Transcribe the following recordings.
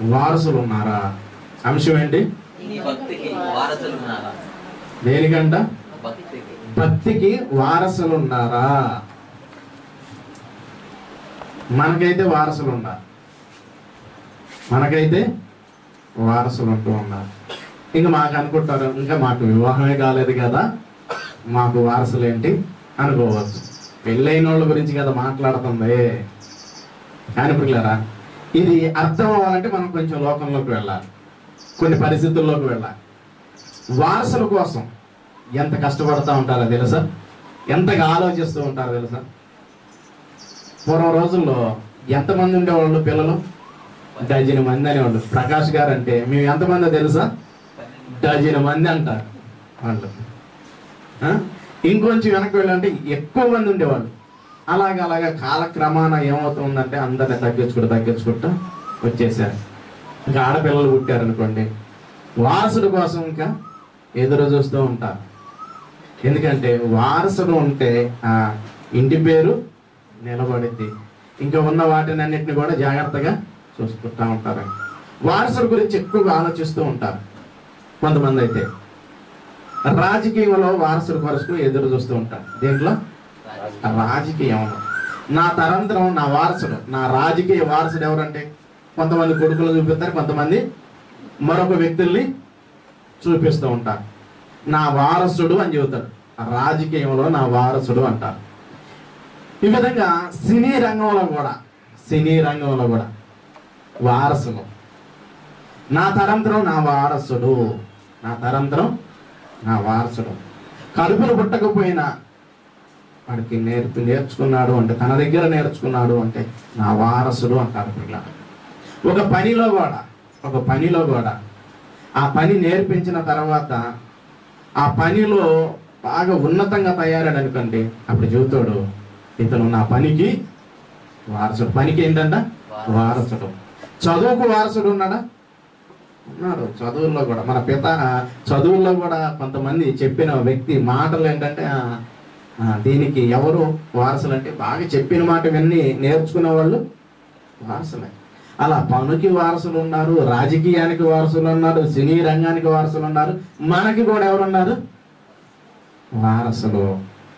వారసులు ఉన్నారా అంశం ఏంటి నీ భక్తికి వారసులు ఉన్నారా దేనికంట భక్తికి భక్తికి వారసులు ఉన్నారా మనకైతే వారసులు ఉన్నారు మనకైతే వారసులు ఉంటూ ఉన్నారు ఇంకా మాకు అనుకుంటారు ఇంకా మాకు వివాహమే కాలేదు కదా మాకు వారసులు ఏంటి అనుకోవచ్చు పెళ్ళైన వాళ్ళ గురించి కదా మాట్లాడుతుంది కానీ పిల్లరా ఇది అర్థం అవ్వాలంటే మనం కొంచెం లోకంలోకి వెళ్ళాలి కొన్ని పరిస్థితుల్లోకి వెళ్ళాలి వారసుల కోసం ఎంత కష్టపడుతూ ఉంటారో తెలుసా ఎంతగా ఆలోచిస్తూ ఉంటారో తెలుసా పూర్వం రోజుల్లో ఎంతమంది ఉండేవాళ్ళు పిల్లలు డజన్ మంది అనేవాళ్ళు ప్రకాష్ గారు అంటే మేము ఎంతమందో తెలుసా డజన్ మంది అంటారు వాళ్ళు ఆ? ఇంకొంచెం వెనక్కి వెళ్ళాలంటే ఎక్కువ మంది ఉండేవాళ్ళు అలాగ అలాగా కాలక్రమాన ఏమవుతుందంటే అందరిని తగ్గించుకుంటూ తగ్గించుకుంటూ వచ్చేసారు ఇంకా ఆడపిల్లలు పుట్టారు అనుకోండి వారసుడు కోసం ఇంకా ఎదురు చూస్తూ ఉంటారు ఎందుకంటే వారసుడు ఉంటే ఆ ఇంటి పేరు నిలబడిద్ది ఇంకా ఉన్న వాటిని అన్నిటిని కూడా జాగ్రత్తగా చూసుకుంటా ఉంటారు వారసుడు గురించి ఎక్కువగా ఆలోచిస్తూ ఉంటారు కొంతమంది అయితే రాజకీయంలో వారసుడు కొరకు ఎదురు చూస్తూ ఉంటారు దేంట్లో రాజకీయంలో నా తరంతరం నా వారసుడు నా రాజకీయ వారసుడు ఎవరంటే కొంతమంది కొడుకులు చూపిస్తారు కొంతమంది మరొక వ్యక్తుల్ని చూపిస్తూ ఉంటారు నా వారసుడు అని చెబుతాడు రాజకీయంలో నా వారసుడు అంటారు ఈ విధంగా సినీ రంగంలో కూడా సినీ రంగంలో కూడా వారసులు నా తరంతరం నా వారసుడు నా తరంతరం నా వారసుడు కడుపులు పుట్టకపోయినా వాడికి నేర్పి నేర్చుకున్నాడు అంటే తన దగ్గర నేర్చుకున్నాడు అంటే నా వారసుడు అంటారు పిల్ల ఒక పనిలో కూడా ఒక పనిలో కూడా ఆ పని నేర్పించిన తర్వాత ఆ పనిలో బాగా ఉన్నతంగా తయారాడు అనుకోండి అప్పుడు చెబుతాడు ఇతను నా పనికి వారసుడు పనికి ఏంటంట వారసుడు చదువుకు వారసుడు ఉన్నాడా ఉన్నాడు చదువుల్లో కూడా మన పిత చదువుల్లో కూడా కొంతమంది చెప్పిన వ్యక్తి మాటలు ఏంటంటే ఆ, ఆ, దీనికి ఎవరు వారసులు అంటే బాగా చెప్పిన మాట విన్ని నేర్చుకునే వాళ్ళు వారసులే అలా పనుకి వారసులు ఉన్నారు రాజకీయానికి వారసులు ఉన్నారు సినీ రంగానికి వారసులు ఉన్నారు మనకి కూడా ఎవరున్నారు వారసులు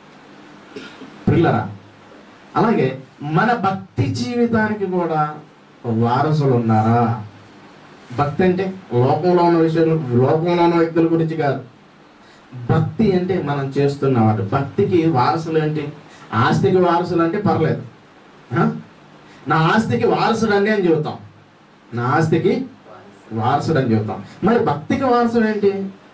పిల్లరా అలాగే మన భక్తి జీవితానికి కూడా వారసులు ఉన్నారా భక్తి అంటే లోకంలో ఉన్న విషయాలు లోకంలో ఉన్న వ్యక్తుల గురించి కాదు భక్తి అంటే మనం చేస్తున్న వాటి భక్తికి వారసులు ఏంటి ఆస్తికి వారసులు అంటే పర్లేదు ఆ? నా ఆస్తికి వారసుడు అండి అని చెబుతాం నా ఆస్తికి వారసుడు అని చెబుతాం మరి భక్తికి వారసుడు ఏంటి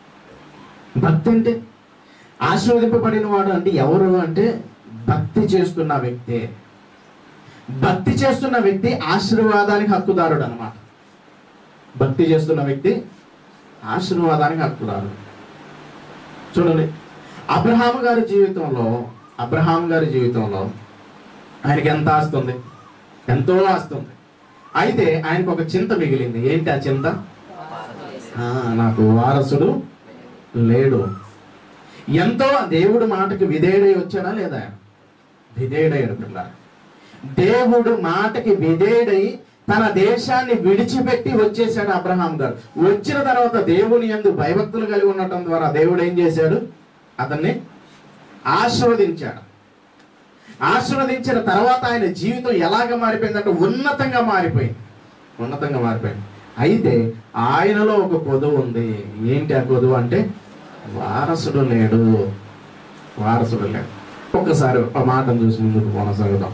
భక్తి అంటే ఆశీర్వదింపబడిన వాడు అంటే ఎవరు అంటే భక్తి చేస్తున్న వ్యక్తి భక్తి చేస్తున్న వ్యక్తి ఆశీర్వాదానికి హక్కుదారుడు అన్నమాట భక్తి చేస్తున్న వ్యక్తి ఆశీర్వాదానికి హక్కుదారుడు చూడండి అబ్రహాం గారి జీవితంలో అబ్రహాం గారి జీవితంలో ఆయనకి ఎంత ఆస్తుంది ఎంతో ఆస్తుంది అయితే ఆయనకు ఒక చింత మిగిలింది ఏంటి ఆ చింత ఆ, నాకు వారసుడు లేడు ఎంతో దేవుడు మాటకి విధేయుడై వచ్చాడా లేదా ఆయన? విధేయుడయ్యాడు పిల్ల దేవుడు మాటకి విధేయుడై తన దేశాన్ని విడిచిపెట్టి వచ్చేసాడు అబ్రహాం గారు వచ్చిన తర్వాత దేవుని యందు భయభక్తులు కలిగి ఉండటం ద్వారా దేవుడు ఏం చేశాడు అతన్ని ఆశీర్వదించాడు ఆశీర్వదించిన తర్వాత ఆయన జీవితం ఎలాగ మారిపోయిందంటే ఉన్నతంగా మారిపోయింది ఉన్నతంగా మారిపోయింది అయితే ఆయనలో ఒక కొదువు ఉంది ఏంటి ఆ కొదువు అంటే వారసుడు లేడు వారసుడు లేడు ఒక్కసారి ఆ మాటను చూసి ముందుకు కొనసాగుదాం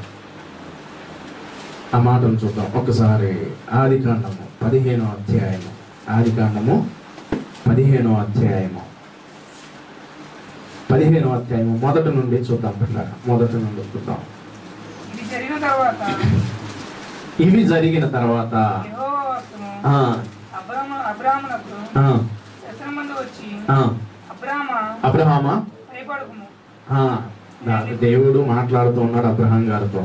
ఆ మాటను చూద్దాం ఒక్కసారి ఆది కాండము పదిహేనో అధ్యాయము ఆది కాండము పదిహేనో అధ్యాయము పదిహేనో అధ్యాయము మొదటి నుండి చూద్దాం పిల్లల మొదటి నుండి చూద్దాం ఇది జరిగిన తర్వాత ఇవి జరిగిన తర్వాత యెహోవా వాక్కును ఆ, అబ్రామ అబ్రామునకు ఆ, దర్శనమందు వచ్చి ఆ, అబ్రామ అబ్రహామా భయపడకుము ఆ, దా- దేవుడు మాట్లాడుతూ ఉన్నాడు అబ్రహాం గారితో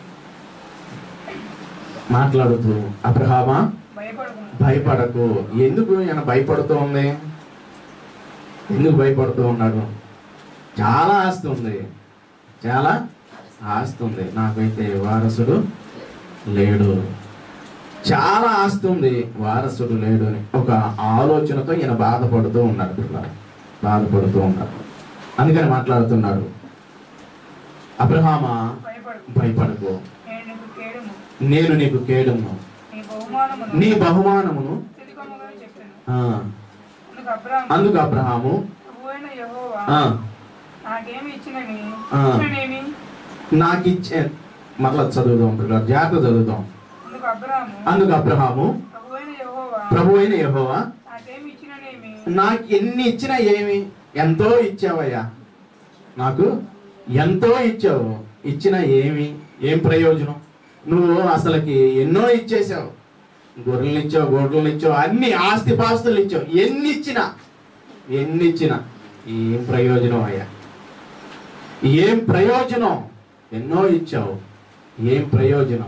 మాట్లాడుతూ అబ్రహామా భయపడకుము భయపడకు ఎందుకు ఈయన భయపడుతూ ఉంది ఎందుకు భయపడుతూ ఉన్నాడు చాలా ఆస్తి ఉంది చాలా ఆస్తి ఉంది నాకైతే వారసుడు లేడు చాలా ఆస్తి ఉంది వారసుడు లేడు అని ఒక ఆలోచనతో ఈయన బాధపడుతూ ఉన్నాడు పిల్లలు బాధపడుతూ ఉన్నాడు అందుకని మాట్లాడుతున్నాడు అబ్రహామా భయపడకు భయపడకు నేను నీకు కేడుము నేను నీకు కేడము నీ బహుమానమును నీ బహుమానమును తిరిగొమ్మగా చెప్పాను ఆ, అందుకు అబ్రాము అందుకు అబ్రహాము ప్రభువైన యెహోవా ఆ, నాకేమి ఇచ్చినని ఆ. ఇచ్చిననేమి నాకు ఇచ్చే మరలా చదువుదాం పిల్లలు జాగ్రత్త చదువుదాం అందుకు అబ్రాము అందుకు అబ్రహాము ప్రభువైన యెహోవా ప్రభు అయిన యెహోవా నాకేమి ఇచ్చిననేమి నాకు ఎన్ని ఇచ్చినా ఏమి ఎంతో ఇచ్చావయ్యా నాకు ఎంతో ఇచ్చావు ఇచ్చిన ఏమి ఏం ప్రయోజనం నువ్వు అసలుకి ఎన్నో ఇచ్చేసావు గొర్రెలు ఇచ్చావు గొడ్డలు ఇచ్చావు అన్ని ఆస్తి పాస్తులు ఇచ్చావు ఎన్ని ఇచ్చినా ఎన్ని ఇచ్చినా ఏం ప్రయోజనం అయ్యా ఏం ప్రయోజనం ఎన్నో ఇచ్చావు ఏం ప్రయోజనం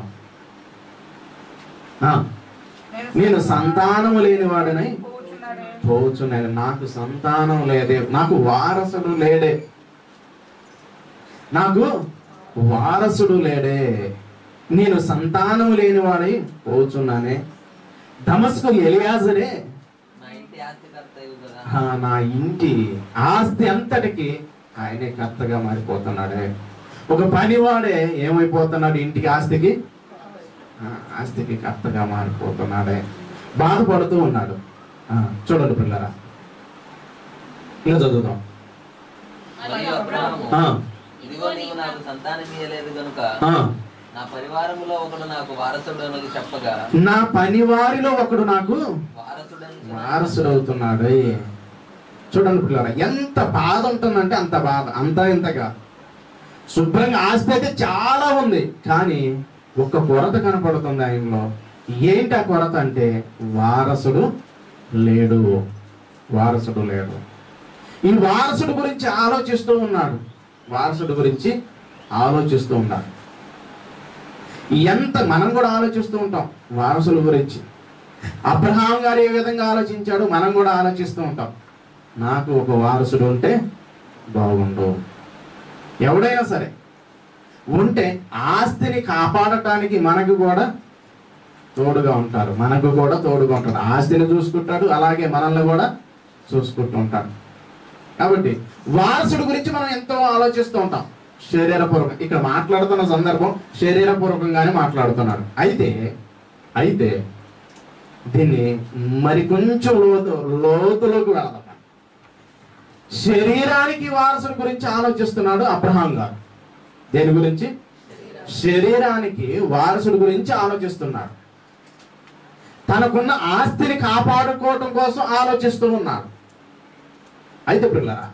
ఆ, నేను సంతానము లేనివాడనై పోవచ్చున్నాడే పోవచ్చున్నాను నాకు సంతానం లేదే నాకు వారసుడు లేడే నాకు వారసుడు లేడే నేను సంతానం లేనివాడై పోవచ్చున్నానే దమస్కు ఎలియాజరే నా ఇంటి ఆస్తికర్త అయ్యి కదా ఆ, నా ఇంటి ఆస్తి అంతటికి ఆయనే కర్తగా మారిపోతున్నాడే ఒక పనివాడే ఏమైపోతున్నాడు ఇంటికి ఆస్తికి ఆ, ఆస్తికి కర్తగా మారిపోతున్నాడే బాధపడుతూ ఉన్నాడు ఆ, చూడండి పిల్లరా ఇంకా చదువుదాం మరియు అబ్రహాము ఆ, ఇదిగో నీవు నాకు సంతానం ఇయ్యలేదు గనుక ఆ. నా పరివారములో ఒకడు నాకు వారసుడనని చెప్పగా నా పనివారిలో ఒకడు నాకు వారసుడని వారసుడు అవుతున్నాడు చూడండి పిల్లరా ఎంత బాధ ఉంటుందంటే అంత బాధ అంత ఇంతగా శుభ్రంగా ఆస్తి అయితే చాలా ఉంది కానీ ఒక కొరత కనపడుతుంది ఆయనలో ఏంటి ఆ కొరత అంటే వారసుడు లేడు వారసుడు లేడు ఈ వారసుడు గురించి ఆలోచిస్తూ ఉన్నాడు వారసుడు గురించి ఆలోచిస్తూ ఉన్నాడు ఎంత మనం కూడా ఆలోచిస్తూ ఉంటాం వారసుల గురించి అబ్రహాం గారు ఏ విధంగా ఆలోచించాడు మనం కూడా ఆలోచిస్తూ ఉంటాం నాకు ఒక వారసుడు ఉంటే బాగుండు ఎవడైనా సరే ఉంటే ఆస్తిని కాపాడటానికి మనకు కూడా తోడుగా ఉంటారు మనకు కూడా తోడుగా ఉంటాడు ఆస్తిని చూసుకుంటాడు అలాగే మనల్ని కూడా చూసుకుంటూ ఉంటాడు కాబట్టి వారసుడు గురించి మనం ఎంతో ఆలోచిస్తూ ఉంటాం శరీరపూర్వకం ఇక్కడ మాట్లాడుతున్న సందర్భం శరీరపూర్వకంగానే మాట్లాడుతున్నాడు అయితే అయితే దీన్ని మరి కొంచెం లోతు లోతులోకి వెళదాం శరీరానికి వారసుడి గురించి ఆలోచిస్తున్నాడు అబ్రహాం గారు దేని గురించి శరీరానికి వారసుడి గురించి ఆలోచిస్తున్నాడు తనకున్న ఆస్తిని కాపాడుకోవటం కోసం ఆలోచిస్తూ ఉన్నాడు అయితే పిల్లరా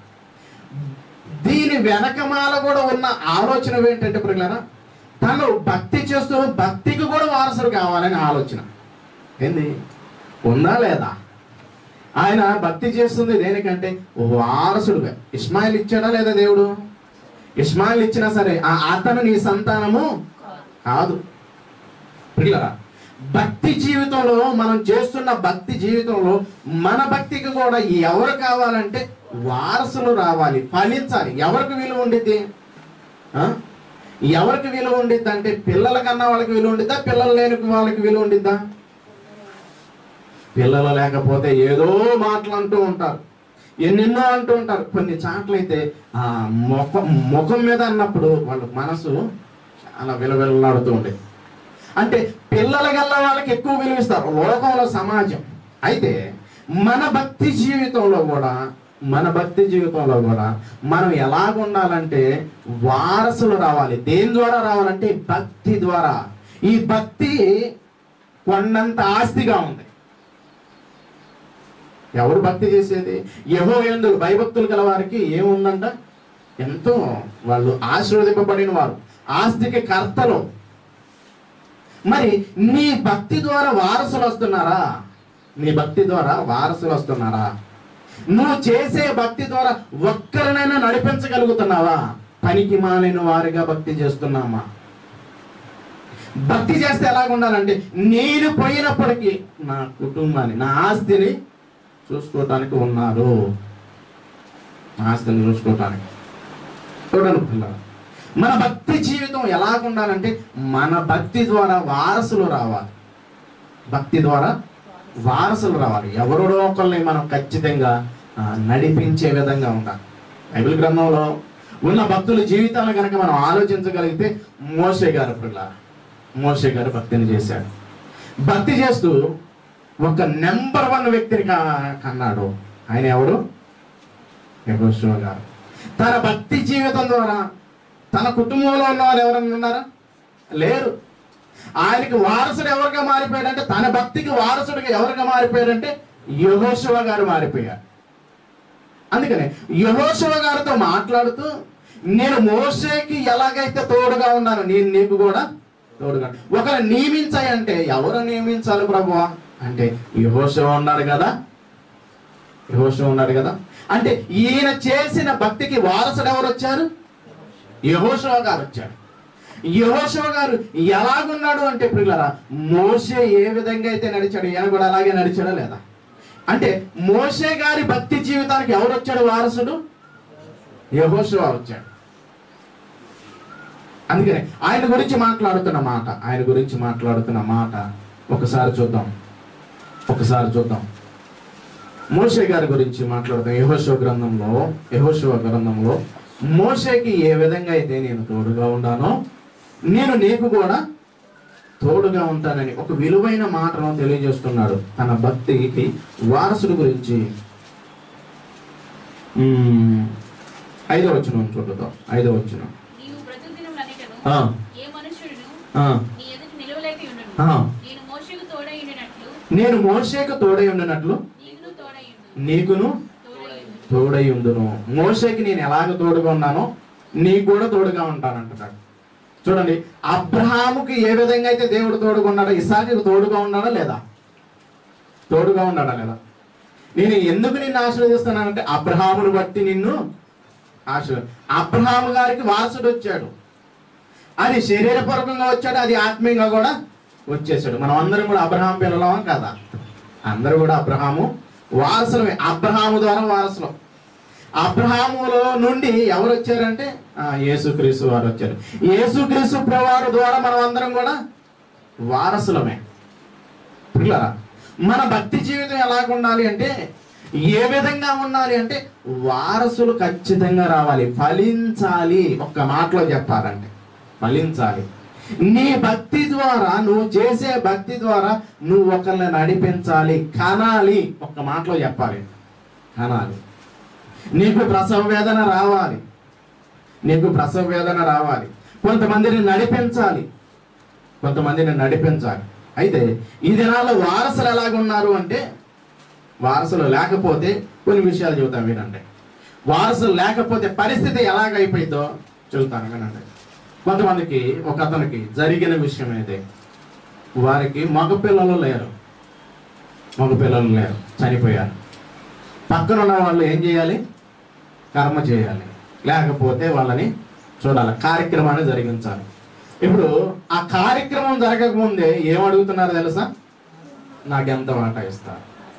దీని వెనకమాల కూడా ఉన్న ఆలోచన ఏంటంటే పిల్లరా తను భక్తి చేస్తూ భక్తికి కూడా వారసుడు కావాలని ఆలోచన ఏంది ఉందా లేదా ఆయన భక్తి చేస్తుంది దేనికంటే వారసుడుగా ఇస్మాయిల్ ఇచ్చాడా లేదా దేవుడు ఇస్మాయిల్ ఇచ్చినా సరే ఆ అతను నీ సంతానము కాదు పిల్లరా భక్తి జీవితంలో మనం చేస్తున్న భక్తి జీవితంలో మన భక్తికి కూడా ఎవరు కావాలంటే వారసులు రావాలి ఫలించాలి ఎవరికి విలువ ఉండిద్ది ఆ? ఎవరికి విలువ ఉండిద్ది అంటే పిల్లల కన్నా వాళ్ళకి విలువ ఉండిద్దా పిల్లలు లేని వాళ్ళకి విలువ ఉండిద్దా పిల్లలు లేకపోతే ఏదో మాటలు అంటూ ఉంటారు ఎన్నెన్నో అంటూ ఉంటారు కొన్ని చాట్లయితే ఆ ముఖం ముఖం మీద అన్నప్పుడు వాళ్ళ మనసు చాలా విలవిల్లాడుతూ ఉండేది అంటే పిల్లల గల్ల వాళ్ళకి ఎక్కువ విలువిస్తారు లోకంలో సమాజం అయితే మన భక్తి జీవితంలో కూడా మన భక్తి జీవితంలో కూడా మనం ఎలాగ ఉండాలంటే వారసులు రావాలి దేని ద్వారా రావాలంటే భక్తి ద్వారా ఈ భక్తి కొండంత ఆస్తిగా ఉంది ఎవరు భక్తి చేసేది యహో ఎందుకు భయభక్తులు గల వారికి ఏముందంట ఎంతో వాళ్ళు ఆశీర్వదింపబడిన వారు ఆస్తికి కర్తలు మరి నీ భక్తి ద్వారా వారసులు వస్తున్నారా నీ భక్తి ద్వారా వారసులు వస్తున్నారా నువ్వు చేసే భక్తి ద్వారా ఒక్కరినైనా నడిపించగలుగుతున్నావా పనికి మాలిన వారిగా భక్తి చేస్తున్నామా భక్తి చేస్తే ఎలాగ ఉండాలంటే నేను పోయినప్పటికీ నా కుటుంబాన్ని నా ఆస్తిని చూసుకోవటానికి ఉన్నారు నా ఆస్తిని చూసుకోవటానికి చూడండి పిల్లలు మన భక్తి జీవితం ఎలాగ ఉండాలంటే మన భక్తి ద్వారా వారసులు రావాలి భక్తి ద్వారా వారసులు రావాలి ఎవరిలో ఒకరిని మనం ఖచ్చితంగా ఆ, నడిపించే విధంగా ఉండాలి బైబిల్ గ్రంథంలో ఉన్న భక్తుల జీవితాలను కనుక మనం ఆలోచించగలిగితే మోషే గారు పిల్ల మోషే గారు భక్తిని చేశాడు భక్తి చేస్తూ ఒక నెంబర్ వన్ వ్యక్తిని కా- కన్నాడు ఆయన ఎవరు యెహోషువ గారు తన భక్తి జీవితం ద్వారా తన కుటుంబంలో ఉన్న వాళ్ళు ఎవరైనా ఉన్నారా లేరు ఆయనకి వారసుడు ఎవరుగా మారిపోయాడంటే తన భక్తికి వారసుడిగా ఎవరుగా మారిపోయాడంటే యహోశివ గారు మారిపోయారు అందుకనే యహోశివ గారితో మాట్లాడుతూ నేను మోసేకి ఎలాగైతే తోడుగా ఉన్నాను నేను నీకు కూడా తోడుగా ఒకరు నియమించాయంటే ఎవరు నియమించాలి ప్రభు అంటే యహోశివ ఉన్నాడు కదా యహోశివ ఉన్నాడు కదా అంటే ఈయన చేసిన భక్తికి వారసుడు ఎవరు వచ్చారు యహోశివ గారు వచ్చాడు యహోశివ గారు ఎలాగున్నాడు అంటే ప్రియులరా మోసే ఏ విధంగా అయితే నడిచాడు ఈయన కూడా అలాగే నడిచాడా లేదా అంటే మోసే గారి భక్తి జీవితానికి ఎవరు వచ్చాడు వారసుడు యహోశివ వచ్చాడు అందుకనే ఆయన గురించి మాట్లాడుతున్న మాట ఆయన గురించి మాట్లాడుతున్న మాట ఒకసారి చూద్దాం ఒకసారి చూద్దాం మోషే గారి గురించి మాట్లాడుతాం యహోశివ గ్రంథంలో యహోశివ గ్రంథంలో మోషేకి ఏ విధంగా అయితే నేను తోడుగా ఉన్నానో నేను నీకు కూడా తోడుగా ఉంటానని ఒక విలువైన మాటను తెలియజేస్తున్నాడు తన భక్తికి వారసుడు గురించి మ్మ్. ఐదో వచ్చిన చూడతాం ఐదో వచ్చిన నీవు బ్రతుకుదినం ననికను ఆ. ఏ మనుష్యుడును ఆ, నీ ఎదుట నిలవలేక ఉండును ఆ. నేను మోషకు తోడై ఉండినట్లు నేను మోషేకు తోడై ఉండినట్లు నీకును తోడై ఉండు నీకును తోడై ఉండు తోడై ఉండును మోషేకి నేను ఎలాగ తోడుగా ఉన్నానో నీకు కూడా తోడుగా ఉంటానంటున్నాడు చూడండి అబ్రహాముకి ఏ విధంగా అయితే దేవుడు తోడుగా ఉన్నాడో ఇసాకి తోడుగా ఉన్నాడా లేదా తోడుగా ఉన్నాడా లేదా నేను ఎందుకు నిన్ను ఆశీర్వదిస్తున్నానంటే అబ్రహామును బట్టి నిన్ను ఆశీర్వ అబ్రహాము గారికి వారసుడు వచ్చాడు అది శరీరపూర్వకంగా వచ్చాడు అది ఆత్మీయంగా కూడా వచ్చేసాడు మనం అందరం కూడా అబ్రహాం పిల్లలం కదా అందరూ కూడా అబ్రహాము వారసులమే అబ్రహాము ద్వారా వారసులం అబ్రహాములో నుండి ఎవరు వచ్చారంటే ఆ, యేసుక్రీస్తు వారు వచ్చారు యేసుక్రీస్తు ప్రవారు ద్వారా మనం అందరం కూడా వారసులమే పిల్లరా మన భక్తి జీవితం ఎలాగ ఉండాలి అంటే ఏ విధంగా ఉండాలి అంటే వారసులు ఖచ్చితంగా రావాలి ఫలించాలి ఒక్క మాటలో చెప్పాలంటే ఫలించాలి నీ భక్తి ద్వారా నువ్వు చేసే భక్తి ద్వారా నువ్వు ఒకరిని నడిపించాలి కనాలి ఒక్క మాటలో చెప్పాలి కనాలి నీకు ప్రసవ వేదన రావాలి నీకు ప్రసవ వేదన రావాలి కొంతమందిని నడిపించాలి కొంతమందిని నడిపించాలి అయితే ఈ దినాల్లో వారసులు ఎలాగున్నారు అంటే వారసులు లేకపోతే కొన్ని విషయాలు చెబుతాం వినండి వారసులు లేకపోతే పరిస్థితి ఎలాగైపోయిందో చెబుతాను వినండి కొంతమందికి ఒక అతనికి జరిగిన విషయం అయితే వారికి మగపిల్లలు లేరు మగపిల్లలు లేరు చనిపోయారు పక్కన ఉన్న వాళ్ళు ఏం చేయాలి కర్మ చేయాలి లేకపోతే వాళ్ళని చూడాలి కార్యక్రమాన్ని జరిగించాలి ఇప్పుడు ఆ కార్యక్రమం జరగకముందే ఏం అడుగుతున్నారు తెలుసా నాకెంత వాటా ఇస్తారు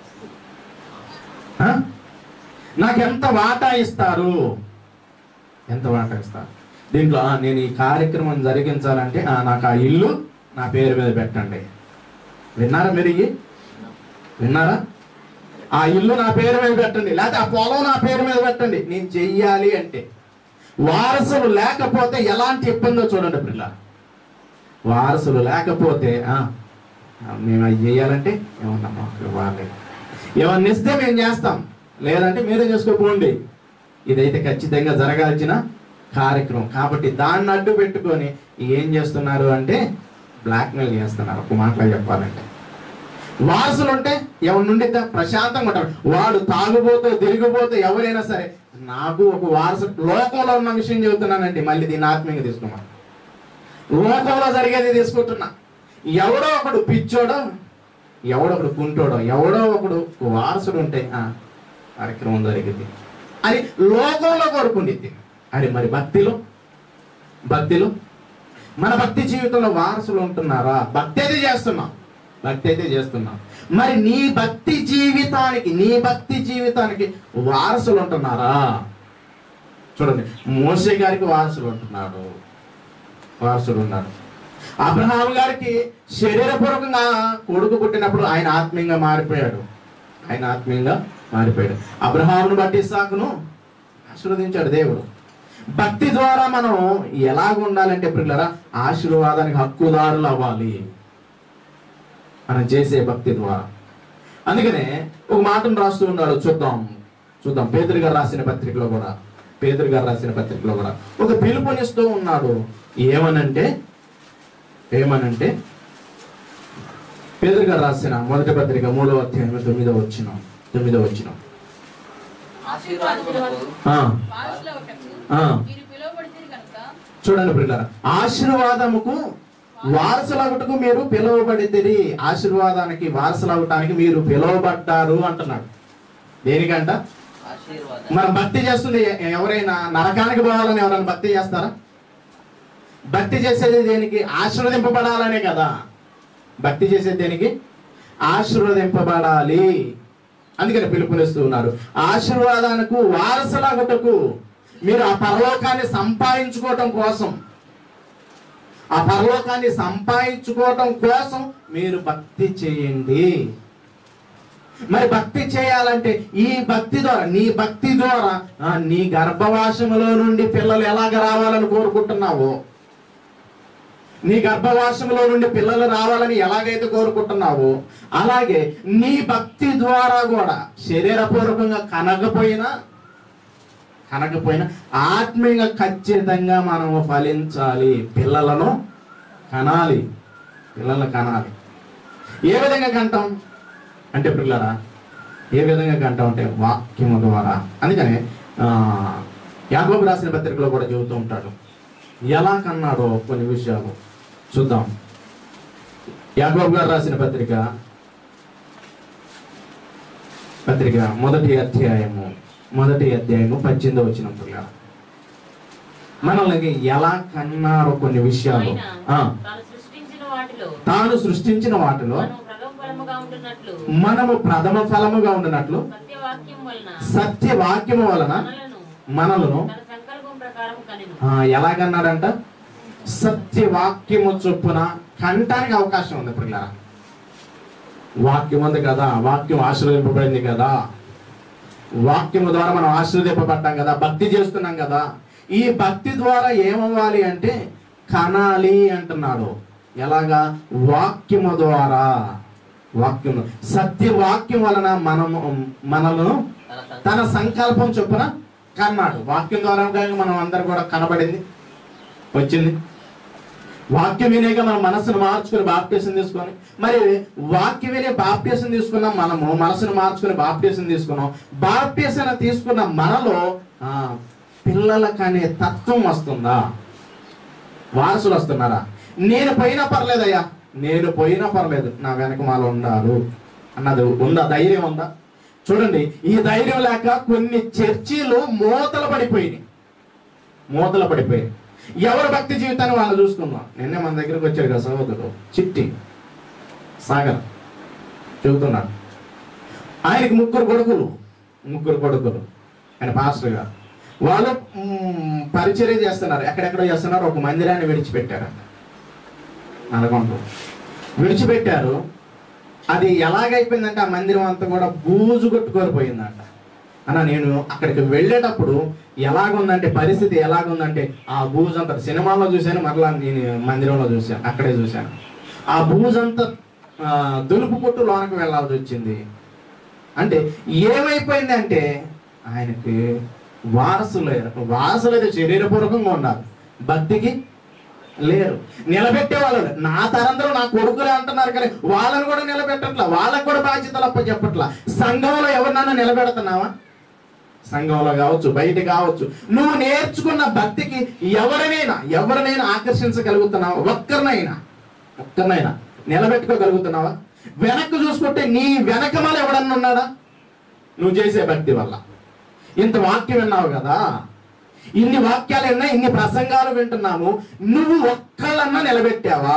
ఆ? నాకెంత వాటా ఇస్తారు ఎంత వాటా ఇస్తారు దీంట్లో "ఆ, నేను ఈ కార్యక్రమం జరిగించాలంటే "ఆ, నాకు ఆ ఇల్లు నా పేరు మీద పెట్టండి విన్నారా మీరు ఇవి విన్నారా ఆ ఇల్లు నా పేరు మీద పెట్టండి లేకపోతే ఆ పొలం నా పేరు మీద పెట్టండి నేను చెయ్యాలి అంటే వారసులు లేకపోతే ఎలాంటి ఇబ్బందో చూడండి పిల్ల వారసులు లేకపోతే ఆ, మేము అది చేయాలంటే ఏమన్నా మాకు ఇవ్వాలి ఏమన్నా ఇస్తే మేము చేస్తాం లేదంటే మీరే చేసుకోపోండి ఇదైతే ఖచ్చితంగా జరగాల్సిన కార్యక్రమం కాబట్టి దాన్ని అడ్డు పెట్టుకొని ఏం చేస్తున్నారు అంటే బ్లాక్మెయిల్ చేస్తున్నారు ఒక మాటలో చెప్పాలంటే వారసులు ఉంటే ఎవరి నుండి త- ప్రశాంతంగా ఉంటారు వాడు తాగుబోతూ తిరిగిపోతూ ఎవరైనా సరే నాకు ఒక వారసు లోకంలో ఉన్న విషయం చెబుతున్నానండి మళ్ళీ దీన్ని ఆత్మీయంగా తీసుకున్నాను లోకంలో జరిగేది తీసుకుంటున్నా ఎవడో ఒకడు పిచ్చోడో ఎవడో ఒకడు కుంటోడో ఎవడో ఒకడు వారసుడు ఉంటే ఆ, కార్యక్రమం జరిగింది అది లోకంలో కోరుకుండిద్ది అది మరి భక్తిలో భక్తిలో మన భక్తి జీవితంలో వారసులు ఉంటున్నారా భక్తి అయితే చేస్తున్నాం భక్తి అయితే చేస్తున్నాం మరి నీ భక్తి జీవితానికి నీ భక్తి జీవితానికి వారసులు ఉంటున్నారా చూడండి మోసే గారికి వారసులు ఉంటున్నాడు వారసుడు ఉన్నాడు అబ్రహాం గారికి శరీరపూర్వకంగా కొడుకు పుట్టినప్పుడు ఆయన ఆత్మీయంగా మారిపోయాడు ఆయన ఆత్మీయంగా మారిపోయాడు అబ్రహామును బట్టి ఇస్సాకును ఆశీర్వదించాడు దేవుడు భక్తి ద్వారా మనం ఎలాగ ఉండాలంటే పిల్లరా ఆశీర్వాదానికి హక్కుదారులు అవ్వాలి మనం చేసే భక్తి ద్వారా అందుకనే ఒక మాటను రాస్తూ ఉన్నాడు చూద్దాం చూద్దాం పేదరి గారు రాసిన పత్రికలో కూడా పేదరి గారు రాసిన పత్రికలో కూడా ఒక పిలుపునిస్తూ ఉన్నాడు ఏమనంటే ఏమనంటే పేదరి గారు రాసిన మొదటి పత్రిక మూడవ అధ్యాయం తొమ్మిదో వచ్చిన తొమ్మిదో వచ్చిన ఆశీర్వాదములకు వారసుల ఒకటకు ఆ. మీరు పిలువబడితే కనుక చూడండి పిల్లల ఆశీర్వాదముకు వారసులవుటకు మీరు పిలువబడితిరి ఆశీర్వాదానికి వారసులవటానికి మీరు పిలువబడ్డారు అంటున్నాడు దేనికంట ఆశీర్వాదం మనం భక్తి చేస్తుంది ఎ- ఎవరైనా నరకానికి పోవాలని ఎవరైనా భక్తి చేస్తారా భక్తి చేసేది దేనికి ఆశీర్వదింపబడాలనే కదా భక్తి చేసేది దేనికి ఆశీర్వదింపబడాలి అందుకని పిలుపునిస్తూ ఉన్నారు ఆశీర్వాదానికి వారసులాగుటకు మీరు ఆ పరలోకాన్ని సంపాదించుకోవటం కోసం ఆ పరలోకాన్ని సంపాదించుకోవటం కోసం మీరు భక్తి చేయండి మరి భక్తి చేయాలంటే ఈ భక్తి ద్వారా నీ భక్తి ద్వారా ఆ, నీ గర్భవాసములో నుండి పిల్లలు ఎలాగ రావాలని కోరుకుంటున్నావో నీ గర్భవాసములో నుండి పిల్లలు రావాలని ఎలాగైతే కోరుకుంటున్నావో అలాగే నీ భక్తి ద్వారా కూడా శరీరపూర్వకంగా కనకపోయినా కనకపోయినా ఆత్మీయంగా ఖచ్చితంగా మనము ఫలించాలి పిల్లలను కనాలి పిల్లలను కనాలి ఏ విధంగా కంటాం అంటే పిల్లరా ఏ విధంగా కంటాం అంటే వాక్యము ద్వారా అందుకనే ఆ, యాకోబు రాసిన పత్రికలో కూడా చెబుతూ ఉంటాడు ఎలా కన్నాడో కొన్ని విషయాలు చూద్దాం యాకోబు గారు రాసిన పత్రిక పత్రిక మొదటి అధ్యాయము మొదటి అధ్యాయము పద్దెనిమిది వచ్చిన పిల్లలు మనల్ని ఎలా కన్నారో కొన్ని విషయాలు ఆయన ఆ, తాను సృష్టించిన వాటిలో తాను సృష్టించిన వాటిలో మనం ప్రథమ ఫలముగా ఉంటున్నట్లు మనము ప్రథమ ఫలముగా ఉండినట్లు సత్యవాక్యం వలన సత్య వాక్యము వలన మనలను మనలను తన సంకల్పం ప్రకారం కనెను ఆ, ఎలాగన్నాడంట సత్యవాక్యము చొప్పున కంటానికి అవకాశం ఉంది పిల్లల వాక్యం ఉంది కదా వాక్యం ఆశీర్వదింపబడింది కదా వాక్యము ద్వారా మనం ఆశీర్వదింపబడ్డాం కదా భక్తి చేస్తున్నాం కదా ఈ భక్తి ద్వారా ఏమవ్వాలి అంటే కనాలి అంటున్నాడు ఎలాగా వాక్యము ద్వారా వాక్యము సత్యవాక్యం వలన మనము మనలను తన సంకల్పం తన సంకల్పం చొప్పున కన్నాడు వాక్యం ద్వారా కనుక మనం అందరు కూడా కనబడింది వచ్చింది వాక్యం వినేగా మన మనసును మార్చుకుని బాప్తీసం తీసుకొని మరి వాక్యం వినే బాప్తీసం తీసుకున్నాం మనము మనసును మార్చుకుని బాప్తీసం తీసుకున్నాం బాప్తీసం తీసుకున్న మనలో ఆ, పిల్లలకనే తత్వం వస్తుందా వారసులు వస్తున్నారా నేను పోయినా పర్లేదయ్యా నేను పోయినా పర్లేదు నా వెనక మాల ఉండారు అన్నది ఉందా ధైర్యం ఉందా చూడండి ఈ ధైర్యం లేక కొన్ని చర్చిలు మూతలు పడిపోయినాయి మూతలు పడిపోయాయి ఎవరు భక్తి జీవితాన్ని వాళ్ళు చూసుకుందాం నిన్నే మన దగ్గరికి వచ్చాడు కదా సహోదరుడు చిట్టి సాగర్ చెబుతున్నాడు ఆయనకి ముగ్గురు కొడుకులు ముగ్గురు కొడుకులు ఆయన పాస్టర్ గారు వాళ్ళు మ్, పరిచర్య చేస్తున్నారు ఎక్కడెక్కడ చేస్తున్నారు ఒక మందిరాన్ని విడిచిపెట్టారంట అనుకుంటూ విడిచిపెట్టారు అది ఎలాగైపోయిందంటే ఆ మందిరం అంతా కూడా బూజు కొట్టుకోరిపోయిందంట అన్న నేను అక్కడికి వెళ్ళేటప్పుడు ఎలాగుందంటే పరిస్థితి ఎలాగుందంటే ఆ బూజు అంతా సినిమాలో చూశాను మరలా నేను మందిరంలో చూశాను అక్కడే చూశాను ఆ బూజు అంతా ఆ, దులుపు కొట్టు లోనకి వెళ్ళాల్సి వచ్చింది అంటే ఏమైపోయింది అంటే ఆయనకి వారసులు లేరు వారసులు అయితే శరీరపూర్వకంగా ఉన్నారు భక్తికి లేరు నిలబెట్టే వాళ్ళు లేరు. నా తరందరూ నా కొడుకులే అంటున్నారు కానీ వాళ్ళని కూడా నిలబెట్టట్లా వాళ్ళకి కూడా బాధ్యతలు అప్ప చెప్పట్లా సంఘంలో ఎవరినైనా నిలబెడుతున్నావా సంఘంలో కావచ్చు బయట కావచ్చు నువ్వు నేర్చుకున్న భక్తికి ఎవరినైనా ఎవరినైనా ఆకర్షించగలుగుతున్నావా ఒక్కరినైనా ఒక్కరినైనా నిలబెట్టుకోగలుగుతున్నావా వెనక్కి చూసుకుంటే నీ వెనకమాల ఎవడన్నా ఉన్నాడా నువ్వు చేసే భక్తి వల్ల ఇంత వాక్యం విన్నావు కదా ఇన్ని వాక్యాలు విన్నా ఇన్ని ప్రసంగాలు వింటున్నాము నువ్వు ఒక్కళ్ళన్నా నిలబెట్టావా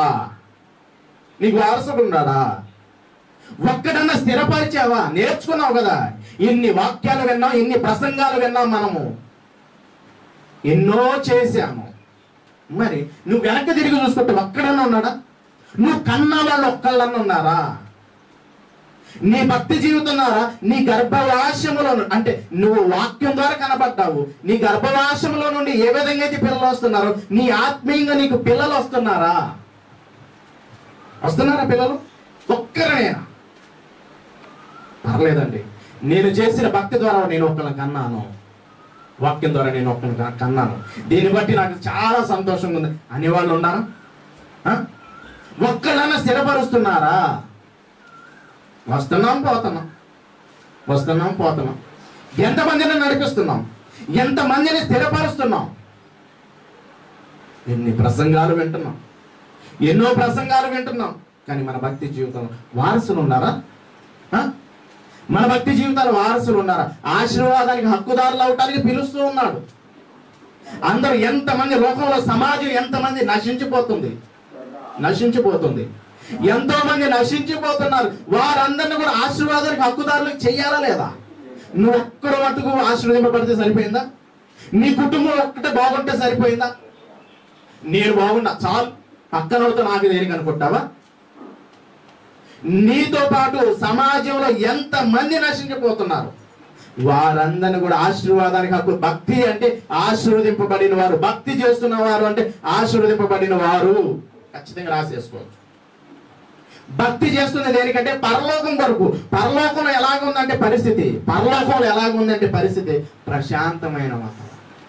నీకు వారసుడు ఉన్నాడా ఒక్కడన్నా స్థిరపరిచావా నేర్చుకున్నావు కదా ఇన్ని వాక్యాలు విన్నాం ఇన్ని ప్రసంగాలు విన్నాం మనము ఎన్నో చేశాము మరి నువ్వు వెనక్కి తిరిగి చూసుకుంటే ఒక్కడన్నా ఉన్నాడా నువ్వు కన్న వాళ్ళు ఒక్కళ్ళన్నా ఉన్నారా నీ భక్తి జీవితం ద్వారా నీ గర్భవాసములో ను- అంటే నువ్వు వాక్యం ద్వారా కనబడ్డావు నీ గర్భవాసములో నుండి ఏ విధంగా అయితే పిల్లలు వస్తున్నారో నీ ఆత్మీయంగా నీకు పిల్లలు వస్తున్నారా వస్తున్నారా పిల్లలు ఒక్కరనేనా పర్లేదండి నేను చేసిన భక్తి ద్వారా నేను ఒక్కళ్ళని కన్నాను వాక్యం ద్వారా నేను ఒక్కళ్ళని క- కన్నాను దీన్ని బట్టి నాకు చాలా సంతోషంగా ఉంది అనేవాళ్ళు ఉన్నారా ఆ? ఒక్కళ్ళన్నా స్థిరపరుస్తున్నారా వస్తున్నాం పోతున్నాం వస్తున్నాం పోతున్నాం ఎంతమందిని నడిపిస్తున్నాం ఎంతమందిని స్థిరపరుస్తున్నాం ఎన్ని ప్రసంగాలు వింటున్నాం ఎన్నో ప్రసంగాలు వింటున్నాం కానీ మన భక్తి జీవితంలో వారసులు ఉన్నారా ఆ? మన భక్తి జీవితాల వారసులు ఉన్నారా ఆశీర్వాదానికి హక్కుదారులు అవటానికి పిలుస్తూ ఉన్నాడు అందరూ ఎంతమంది లోకంలో సమాజం ఎంతమంది నశించిపోతుంది నశించిపోతుంది ఎంతో మంది నశించిపోతున్నారు వారందరిని కూడా ఆశీర్వాదానికి హక్కుదారులకు చెయ్యాలా లేదా నువ్వు ఒక్కడ మటుకు ఆశీర్వదింపబడితే సరిపోయిందా నీ కుటుంబం ఒక్కటే బాగుంటే సరిపోయిందా నేను బాగున్నా చాలు పక్కనోడితో నాకు దేనికి అనుకుంటావా నీతో పాటు సమాజంలో ఎంత మంది నశించిపోతున్నారు వారందరిని కూడా ఆశీర్వాదానికి హక్కు భక్తి అంటే ఆశీర్వదింపబడిన వారు భక్తి చేస్తున్న వారు అంటే ఆశీర్వదింపబడిన వారు ఖచ్చితంగా రాసేసుకోవచ్చు భక్తి చేస్తుంది దేనికంటే పరలోకం కొరకు పరలోకంలో ఎలాగుందంటే పరిస్థితి పరలోకంలో ఎలాగుందంటే పరిస్థితి ప్రశాంతమైన వాతావరణం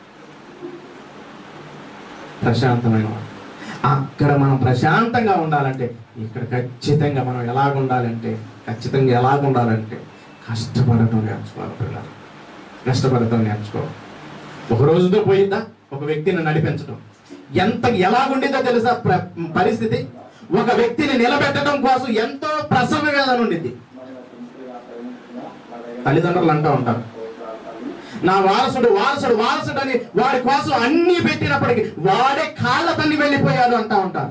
ప్రశాంతమైన వాతావరణం. అక్కడ మనం ప్రశాంతంగా ఉండాలంటే ఇక్కడ ఖచ్చితంగా మనం ఎలాగ ఉండాలంటే ఖచ్చితంగా ఎలాగ ఉండాలంటే కష్టపడటం నేర్చుకోవాలి పిల్లలు కష్టపడటం నేర్చుకోవాలి ఒక రోజుతో పోయిందా ఒక వ్యక్తిని నడిపించడం ఎంత ఎలాగుండిందో తెలుసా ప్ర- పరిస్థితి ఒక వ్యక్తిని నిలబెట్టడం కోసం ఎంతో ప్రసవ వేదన ఉండింది తల్లిదండ్రులు అంటూ ఉంటారు నా వారసుడు వారసుడు వారసుడు అని వాడి కోసం అన్ని పెట్టినప్పటికీ వాడే కాళ్ళ తల్లి వెళ్ళిపోయాడు అంటా ఉంటారు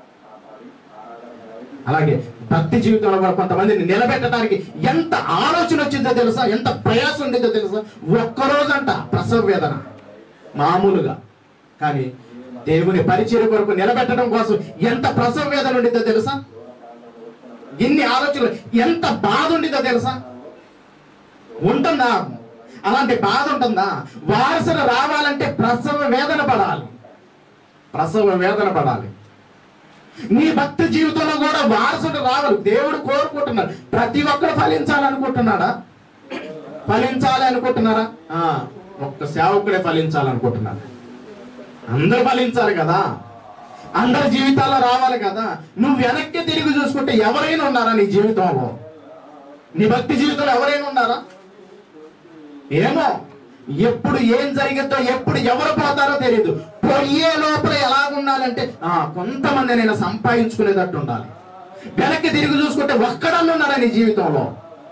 అలాగే భక్తి జీవితంలో కూడా కొంతమందిని నిలబెట్టడానికి ఎంత ఆలోచన వచ్చిందో తెలుసా ఎంత ప్రయాసం ఉండిందో తెలుసా ఒక్కరోజంట ప్రసవ వేదన మామూలుగా కానీ దేవుని పరిచయ కొరకు నిలబెట్టడం కోసం ఎంత ప్రసవ వేదన ఉండిందో తెలుసా ఎన్ని ఆలోచనలు ఎంత బాధ ఉండిందో తెలుసా ఉంటుందా అలాంటి బాధ ఉంటుందా వారసులు రావాలంటే ప్రసవ వేదన పడాలి ప్రసవ వేదన పడాలి నీ భక్తి జీవితంలో కూడా వారసుడు రావాలి దేవుడు కోరుకుంటున్నాడు ప్రతి ఒక్కరు ఫలించాలనుకుంటున్నాడా ఫలించాలి అనుకుంటున్నారా ఆ, ఒక్క సేవకుడే ఫలించాలనుకుంటున్నాడు అందరూ ఫలించాలి కదా అందరి జీవితాల్లో రావాలి కదా నువ్వు వెనక్కి తిరిగి చూసుకుంటే ఎవరైనా ఉన్నారా నీ జీవితంలో నీ భక్తి జీవితంలో ఎవరైనా ఉన్నారా ఏమో ఎప్పుడు ఏం జరిగిద్దో ఎప్పుడు ఎవరు పోతారో తెలియదు పోయే లోపల ఎలా ఉండాలంటే ఆ కొంతమంది నేను సంపాదించుకునేటట్టు ఉండాలి వెనక్కి తిరిగి చూసుకుంటే ఒక్కడన్నా ఉన్నాడా నీ జీవితంలో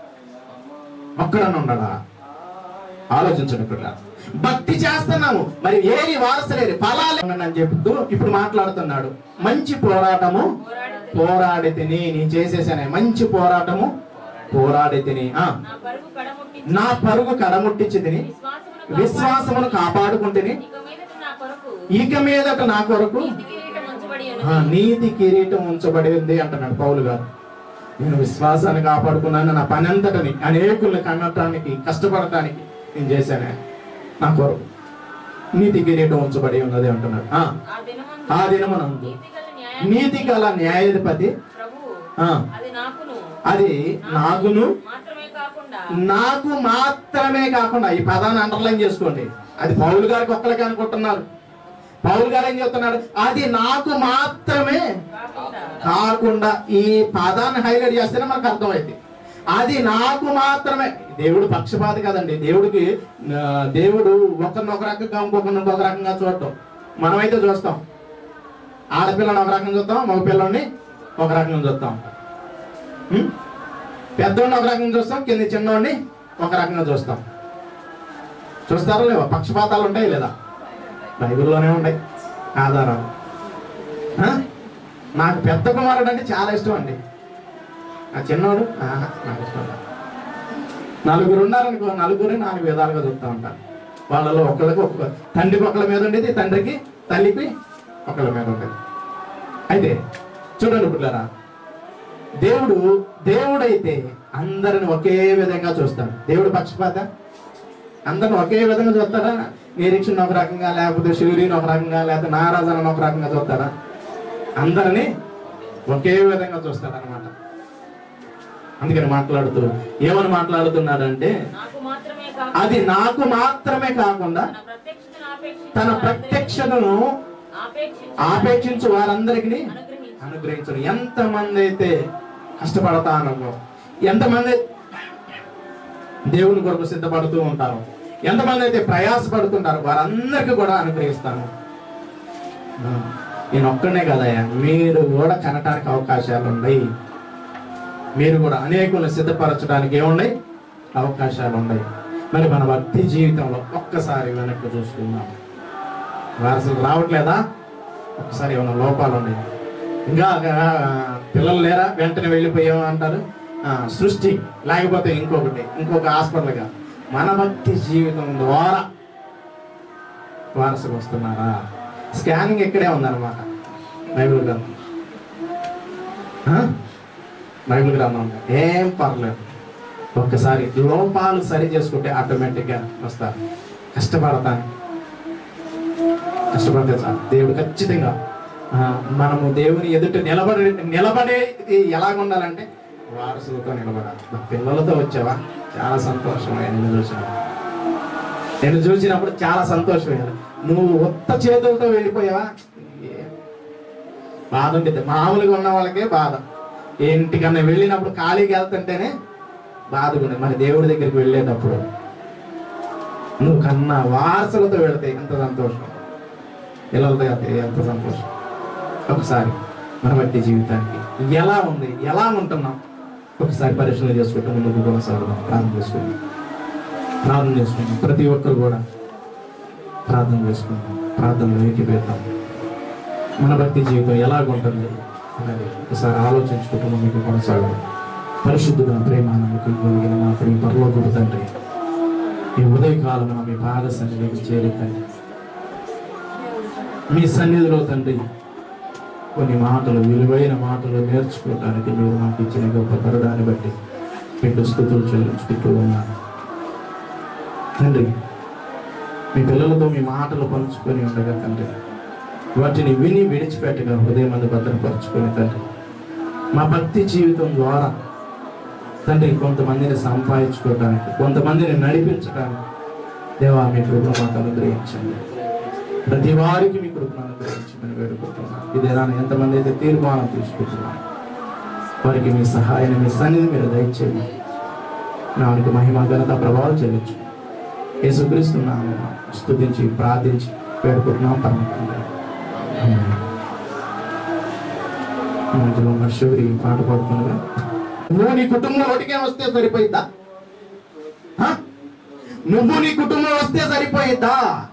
ఒక్కడన్నా ఉన్నాడా ఆలోచించండి పిల్ల భక్తి చేస్తున్నాము మరి ఏరి వారసలేరి ఫలాలు అని చెప్తూ ఇప్పుడు మాట్లాడుతున్నాడు మంచి పోరాటము పోరాడి తిని నేను చేసేసానే మంచి పోరాటము పోరాడి తిని ఆ, నా పరుగు కడముట్టించి నా పరుగు కడముట్టించి తిని విశ్వాసమును విశ్వాసమును కాపాడుకుంటుని ఇక మీదట నా కొరకు ఇక మీదట నా కొరకు నీతి కిరీటం ఉంచబడి ఆ, ఉన్నది. నీతి కిరీటం ఉంచబడి ఉంది అంటున్నాడు పౌలు గారు నేను విశ్వాసాన్ని కాపాడుకున్నాను నా పని అంతటిని అనేకుల్ని కన్నటానికి కష్టపడటానికి నేను చేశాను నా కొరకు నీతి కిరీటం ఉంచబడి ఉన్నది అంటున్నాడు ఆ, ఆ దినమందు ఆ దినమునందు నీతిగల న్యాయ నీతి గల న్యాయాధిపతి ప్రభువు ఆ, అది నాకును అది నాకును మాత్రమే కాకుండా నాకు మాత్రమే కాకుండా ఈ పదాన్ని అండర్లైన్ చేసుకోండి అది పౌలు గారికి ఒక్కరికి అనుకుంటున్నారు పౌలు గారు ఏం చెప్తున్నాడు అది నాకు మాత్రమే కాకుండా కాకుండా ఈ పదాన్ని హైలైట్ చేస్తేనే మనకు అర్థమైంది అది నాకు మాత్రమే దేవుడు పక్షపాతి కదండి దేవుడికి ఆ, దేవుడు ఒకరిని ఒక రకంగా ఇంకొకరిని ఇంకొక రకంగా చూడటం మనమైతే చూస్తాం ఆడపిల్లని ఒక రకంగా చూస్తాం మగ పిల్లని ఒక రకంగా చూస్తాం ఉం? పెద్దోడిని ఒక రకంగా చూస్తాం కింద చిన్నోడిని ఒక రకంగా చూస్తాం చూస్తారా లేవా పక్షపాతాలు ఉంటాయి లేదా బైబిల్లోనే ఉంటాయి ఆధారాలు ఆ? నాకు పెద్ద కుమారుడు అంటే చాలా ఇష్టం అండి ఆ చిన్నోడు ఆహా, నాకు ఇష్టం లేదు. నలుగురు ఉన్నారనుకో నలుగురు నాలుగు విధాలుగా చూస్తూ ఉంటారు వాళ్ళలో ఒకళ్ళకి ఒక్క తండ్రికి ఒకళ్ళ మీద ఉండేది తండ్రికి తల్లికి ఒకళ్ళ మీద ఉంటుంది అయితే చూడండి పిల్లరా దేవుడు దేవుడైతే అందరిని ఒకే విధంగా చూస్తాడు దేవుడు పక్షపాత అందరిని ఒకే విధంగా చూస్తాడా నిరీక్షణ ఒక రకంగా లేకపోతే సూర్యుని ఒక రకంగా లేకపోతే నారాజన ఒక రకంగా చూస్తాడా అందరిని ఒకే విధంగా చూస్తాడు అనమాట అందుకని మాట్లాడుతూ ఏమని మాట్లాడుతున్నాడంటే నాకు మాత్రమే కాక అది నాకు మాత్రమే కాకుండా తన ప్రత్యక్షతను ఆపేక్షించు తన వారందరికీ ప్రత్యక్షతను ఆపేక్షించు ఆపేక్షించు వారందరికీ అనుగ్రహించు అనుగ్రహించను ఎంతమంది అయితే కష్టపడతానో ఎంతమంది దేవుని కొరకు సిద్ధపడుతూ ఉంటారు ఎంతమంది అయితే ప్రయాసపడుతుంటారు వారందరికీ కూడా అనుగ్రహిస్తాను ఆ, నేను ఒక్కనే కదయ్యా మీరు కూడా కనటానికి అవకాశాలు ఉన్నాయి మీరు కూడా అనేకులను సిద్ధపరచడానికి ఏమున్నాయి అవకాశాలు ఉన్నాయి మరి మన భక్తి జీవితంలో ఒక్కసారి వెనక్కి చూసుకుందాం వారసులు రావట్లేదా ఒకసారి ఏమైనా లోపాలు ఉన్నాయి ఇంకా ఆ, పిల్లలు లేరా వెంటనే వెళ్ళిపోయాం అంటారు ఆ, సృష్టి లేకపోతే ఇంకొకటి ఇంకొక హాస్పిటల్గా మన భక్తి జీవితం ద్వారా వారసులు వస్తున్నారా స్కానింగ్ ఇక్కడే ఉందన్నమాట బైబిల్ గ్రంథం ఆ? బైబిల్ గ్రంథం ఏం పర్లేదు ఒక్కసారి లోపాలు సరి చేసుకుంటే ఆటోమేటిక్గా వస్తారు కష్టపడతాను కష్టపడితే చాలు దేవుడు ఖచ్చితంగా ఆ, మనము దేవుని ఎదుట నిలబడి నిలబడేది ఎలాగ ఉండాలంటే వారసులతో నిలబడాలి నా పిల్లలతో వచ్చావా చాలా సంతోషం నేను చూసాను నేను చూసినప్పుడు చాలా సంతోషమయ్యాను నువ్వు ఉత్త చేతులతో వెళ్ళిపోయావా ఏ- బాధ ఉంటుంది మామూలుగా ఉన్న వాళ్ళకే బాధ ఇంటికన్నా వెళ్ళినప్పుడు ఖాళీకి వెళ్తుంటేనే బాధగా ఉంది మరి దేవుడి దగ్గరికి వెళ్ళేటప్పుడు నువ్వు కన్నా వారసులతో వెళితే ఎంత సంతోషం పిల్లలతో వెళ్తే ఎంత సంతోషం ఒకసారి మన బట్టి జీవితానికి ఎలా ఉంది ఎలా ఉంటున్నాం ఒకసారి పరిశీలన చేసుకుంటే ముందుకు కొనసాగుదాం ప్రార్థన చేసుకుందాం ప్రార్థన చేసుకుందాం ప్రతి ఒక్కరు కూడా ప్రార్థన చేసుకుందాం ప్రార్థనలో ఏకీపెడతాం మన భక్తి జీవితం ఎలాగుంటుంది అనేది ఒకసారి ఆలోచించుకుంటూ ముందుకు కొనసాగడం పరిశుద్ధుడ ప్రేమ నమ్మకం కలిగిన మా ప్రియ పరలోకపు తండ్రి ఈ ఉదయకాలం మీ పాద సన్నిధికి చేరి తండ్రి మీ సన్నిధిలో తండ్రి కొన్ని మాటలు విలువైన మాటలు నేర్చుకోవడానికి మీరు మాకు ఇచ్చిన గొప్ప కరుడాన్ని బట్టి మీకు స్థుతులు చెల్లించుకుంటూ ఉన్నాను తండ్రి మీ పిల్లలతో మీ మాటలు పంచుకొని ఉండగా తండ్రి వాటిని విని విడిచిపెట్టగా హృదయం అందు భద్రపరచుకొని తండ్రి మా భక్తి జీవితం ద్వారా తండ్రి కొంతమందిని సంపాదించుకోవడానికి కొంతమందిని నడిపించడానికి దేవా మీ కృపను మాకు అనుగ్రహించండి ప్రతి వారికి మీ కృపను అనుగ్రహించమని వేడుకుంటున్నాను ఇదేనా ఎంతమంది అయితే తీర్మానం తీసుకుంటున్నాను వారికి మీ సహాయాన్ని మీ సన్నిధి మీరు దయచేయండి నానికి మహిమ ఘనత ప్రభావం చెల్లించు యేసుక్రీస్తున్నాము స్తుతించి ప్రార్థించి వేడుకుంటున్నాం పరమ తండ్రి. ఆమేన్. ఈ మధ్యలో ఉన్న శివరి పాట పాడుతుండగా నువ్వు నీ కుటుంబం ఒకటికే వస్తే సరిపోయిద్దా హ? నువ్వు నీ కుటుంబం వస్తే సరిపోయిద్దా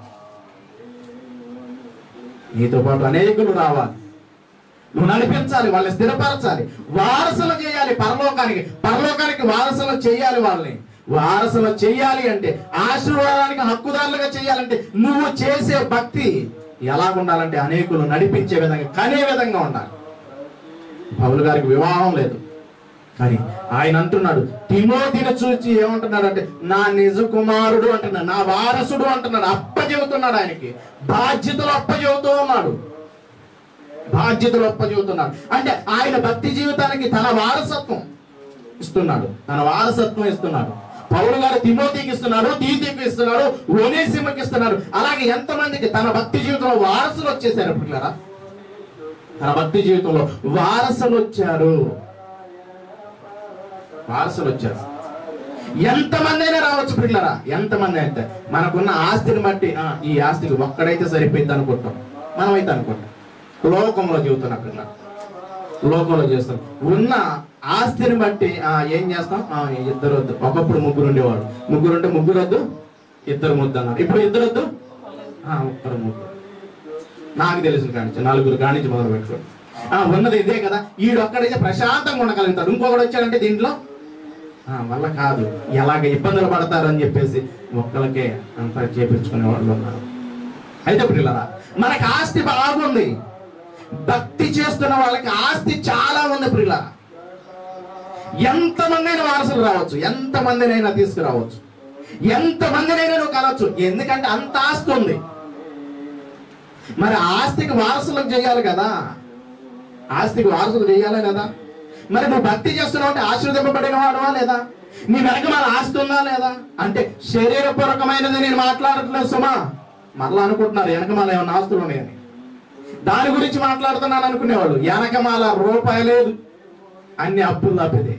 నీతో పాటు అనేకులు రావాలి నువ్వు నడిపించాలి వాళ్ళని స్థిరపరచాలి వారసులు చేయాలి పరలోకానికి పరలోకానికి వారసులు చేయాలి వాళ్ళని వారసులు చేయాలి అంటే ఆశీర్వాదానికి హక్కుదారులుగా చేయాలంటే నువ్వు చేసే భక్తి ఎలా ఉండాలంటే అనేకులు నడిపించే విధంగా కనే విధంగా ఉండాలి పౌలు గారికి వివాహం లేదు కానీ ఆయన అంటున్నాడు తిమోతిని చూచి ఏమంటున్నాడు అంటే నా నిజ కుమారుడు అంటున్నాడు నా వారసుడు అంటున్నాడు అప్పచెబుతున్నాడు ఆయనకి బాధ్యతలు అప్పచెబుతూ ఉన్నాడు బాధ్యతలు అప్పచెబుతున్నాడు అంటే ఆయన భక్తి జీవితానికి తన వారసత్వం ఇస్తున్నాడు తన వారసత్వం ఇస్తున్నాడు పౌరు గారు తిమోతికి ఇస్తున్నాడు తీతికి ఇస్తున్నాడు ఒనేసిమకి ఇస్తున్నాడు అలాగే ఎంతమందికి తన భక్తి జీవితంలో వారసులు వచ్చేసారు పిల్లరా తన భక్తి జీవితంలో వారసులు వచ్చారు వారసులు వచ్చారు ఎంతమంది అయినా రావచ్చు పిల్లరా ఎంతమంది అయితే మనకున్న ఆస్తిని బట్టి ఆ, ఈ ఆస్తికి ఒక్కడైతే సరిపోయింది అనుకుంటాం మనమైతే అనుకుంటాం లోకంలో జీవితున్న పిల్ల లోకంలో చేస్తాం ఉన్న ఆస్తిని బట్టి ఆ, ఏం చేస్తాం ఆ, ఇద్దరు వద్దు ఒకప్పుడు ముగ్గురు ఉండేవాడు ముగ్గురు ఉంటే ముగ్గురు వద్దు ఇద్దరు ముద్దు అన్నారు ఇప్పుడు ఇద్దరు వద్దు ఆ, ఒక్కరు ముద్దు నాకు తెలిసిన కానించి నలుగురు కానించి మొదలు పెట్టుకోండి ఆ, ఉన్నది ఇదే కదా ఈడు ఒక్కడైతే ప్రశాంతంగా ఉండగలుగుతాడు ఇంకొకడు వచ్చాడంటే దీంట్లో ఆ, వల్ల కాదు ఎలాగ ఇబ్బందులు పడతారు అని చెప్పేసి ఒక్కలకే అంతా చేపించుకునే వాళ్ళు ఉన్నారు అయితే పిల్లరా మనకి ఆస్తి బాగుంది భక్తి చేస్తున్న వాళ్ళకి ఆస్తి చాలా ఉంది ప్రియుల ఎంతమందైనా వారసులు రావచ్చు ఎంతమందినైనా తీసుకురావచ్చు ఎంతమందినైనా నువ్వు కలవచ్చు ఎందుకంటే అంత ఆస్తి ఉంది మరి ఆస్తికి వారసులకు చేయాలి కదా ఆస్తికి వారసులు చేయాలి కదా మరి నువ్వు భక్తి చేస్తున్నావు అంటే ఆశీర్వదింపబడిన వాడువా లేదా నీ వెనక మన ఆస్తి ఉందా లేదా అంటే శరీరపూర్వకమైనది నేను మాట్లాడట్లేదు సుమా మరలా అనుకుంటున్నారు వెనక మన ఏమన్నా ఆస్తులు ఉన్నాయని దాని గురించి మాట్లాడుతున్నాను అనుకునేవాళ్ళు వెనకమాల రూపాయి లేదు అన్ని అప్పులు తప్పిదే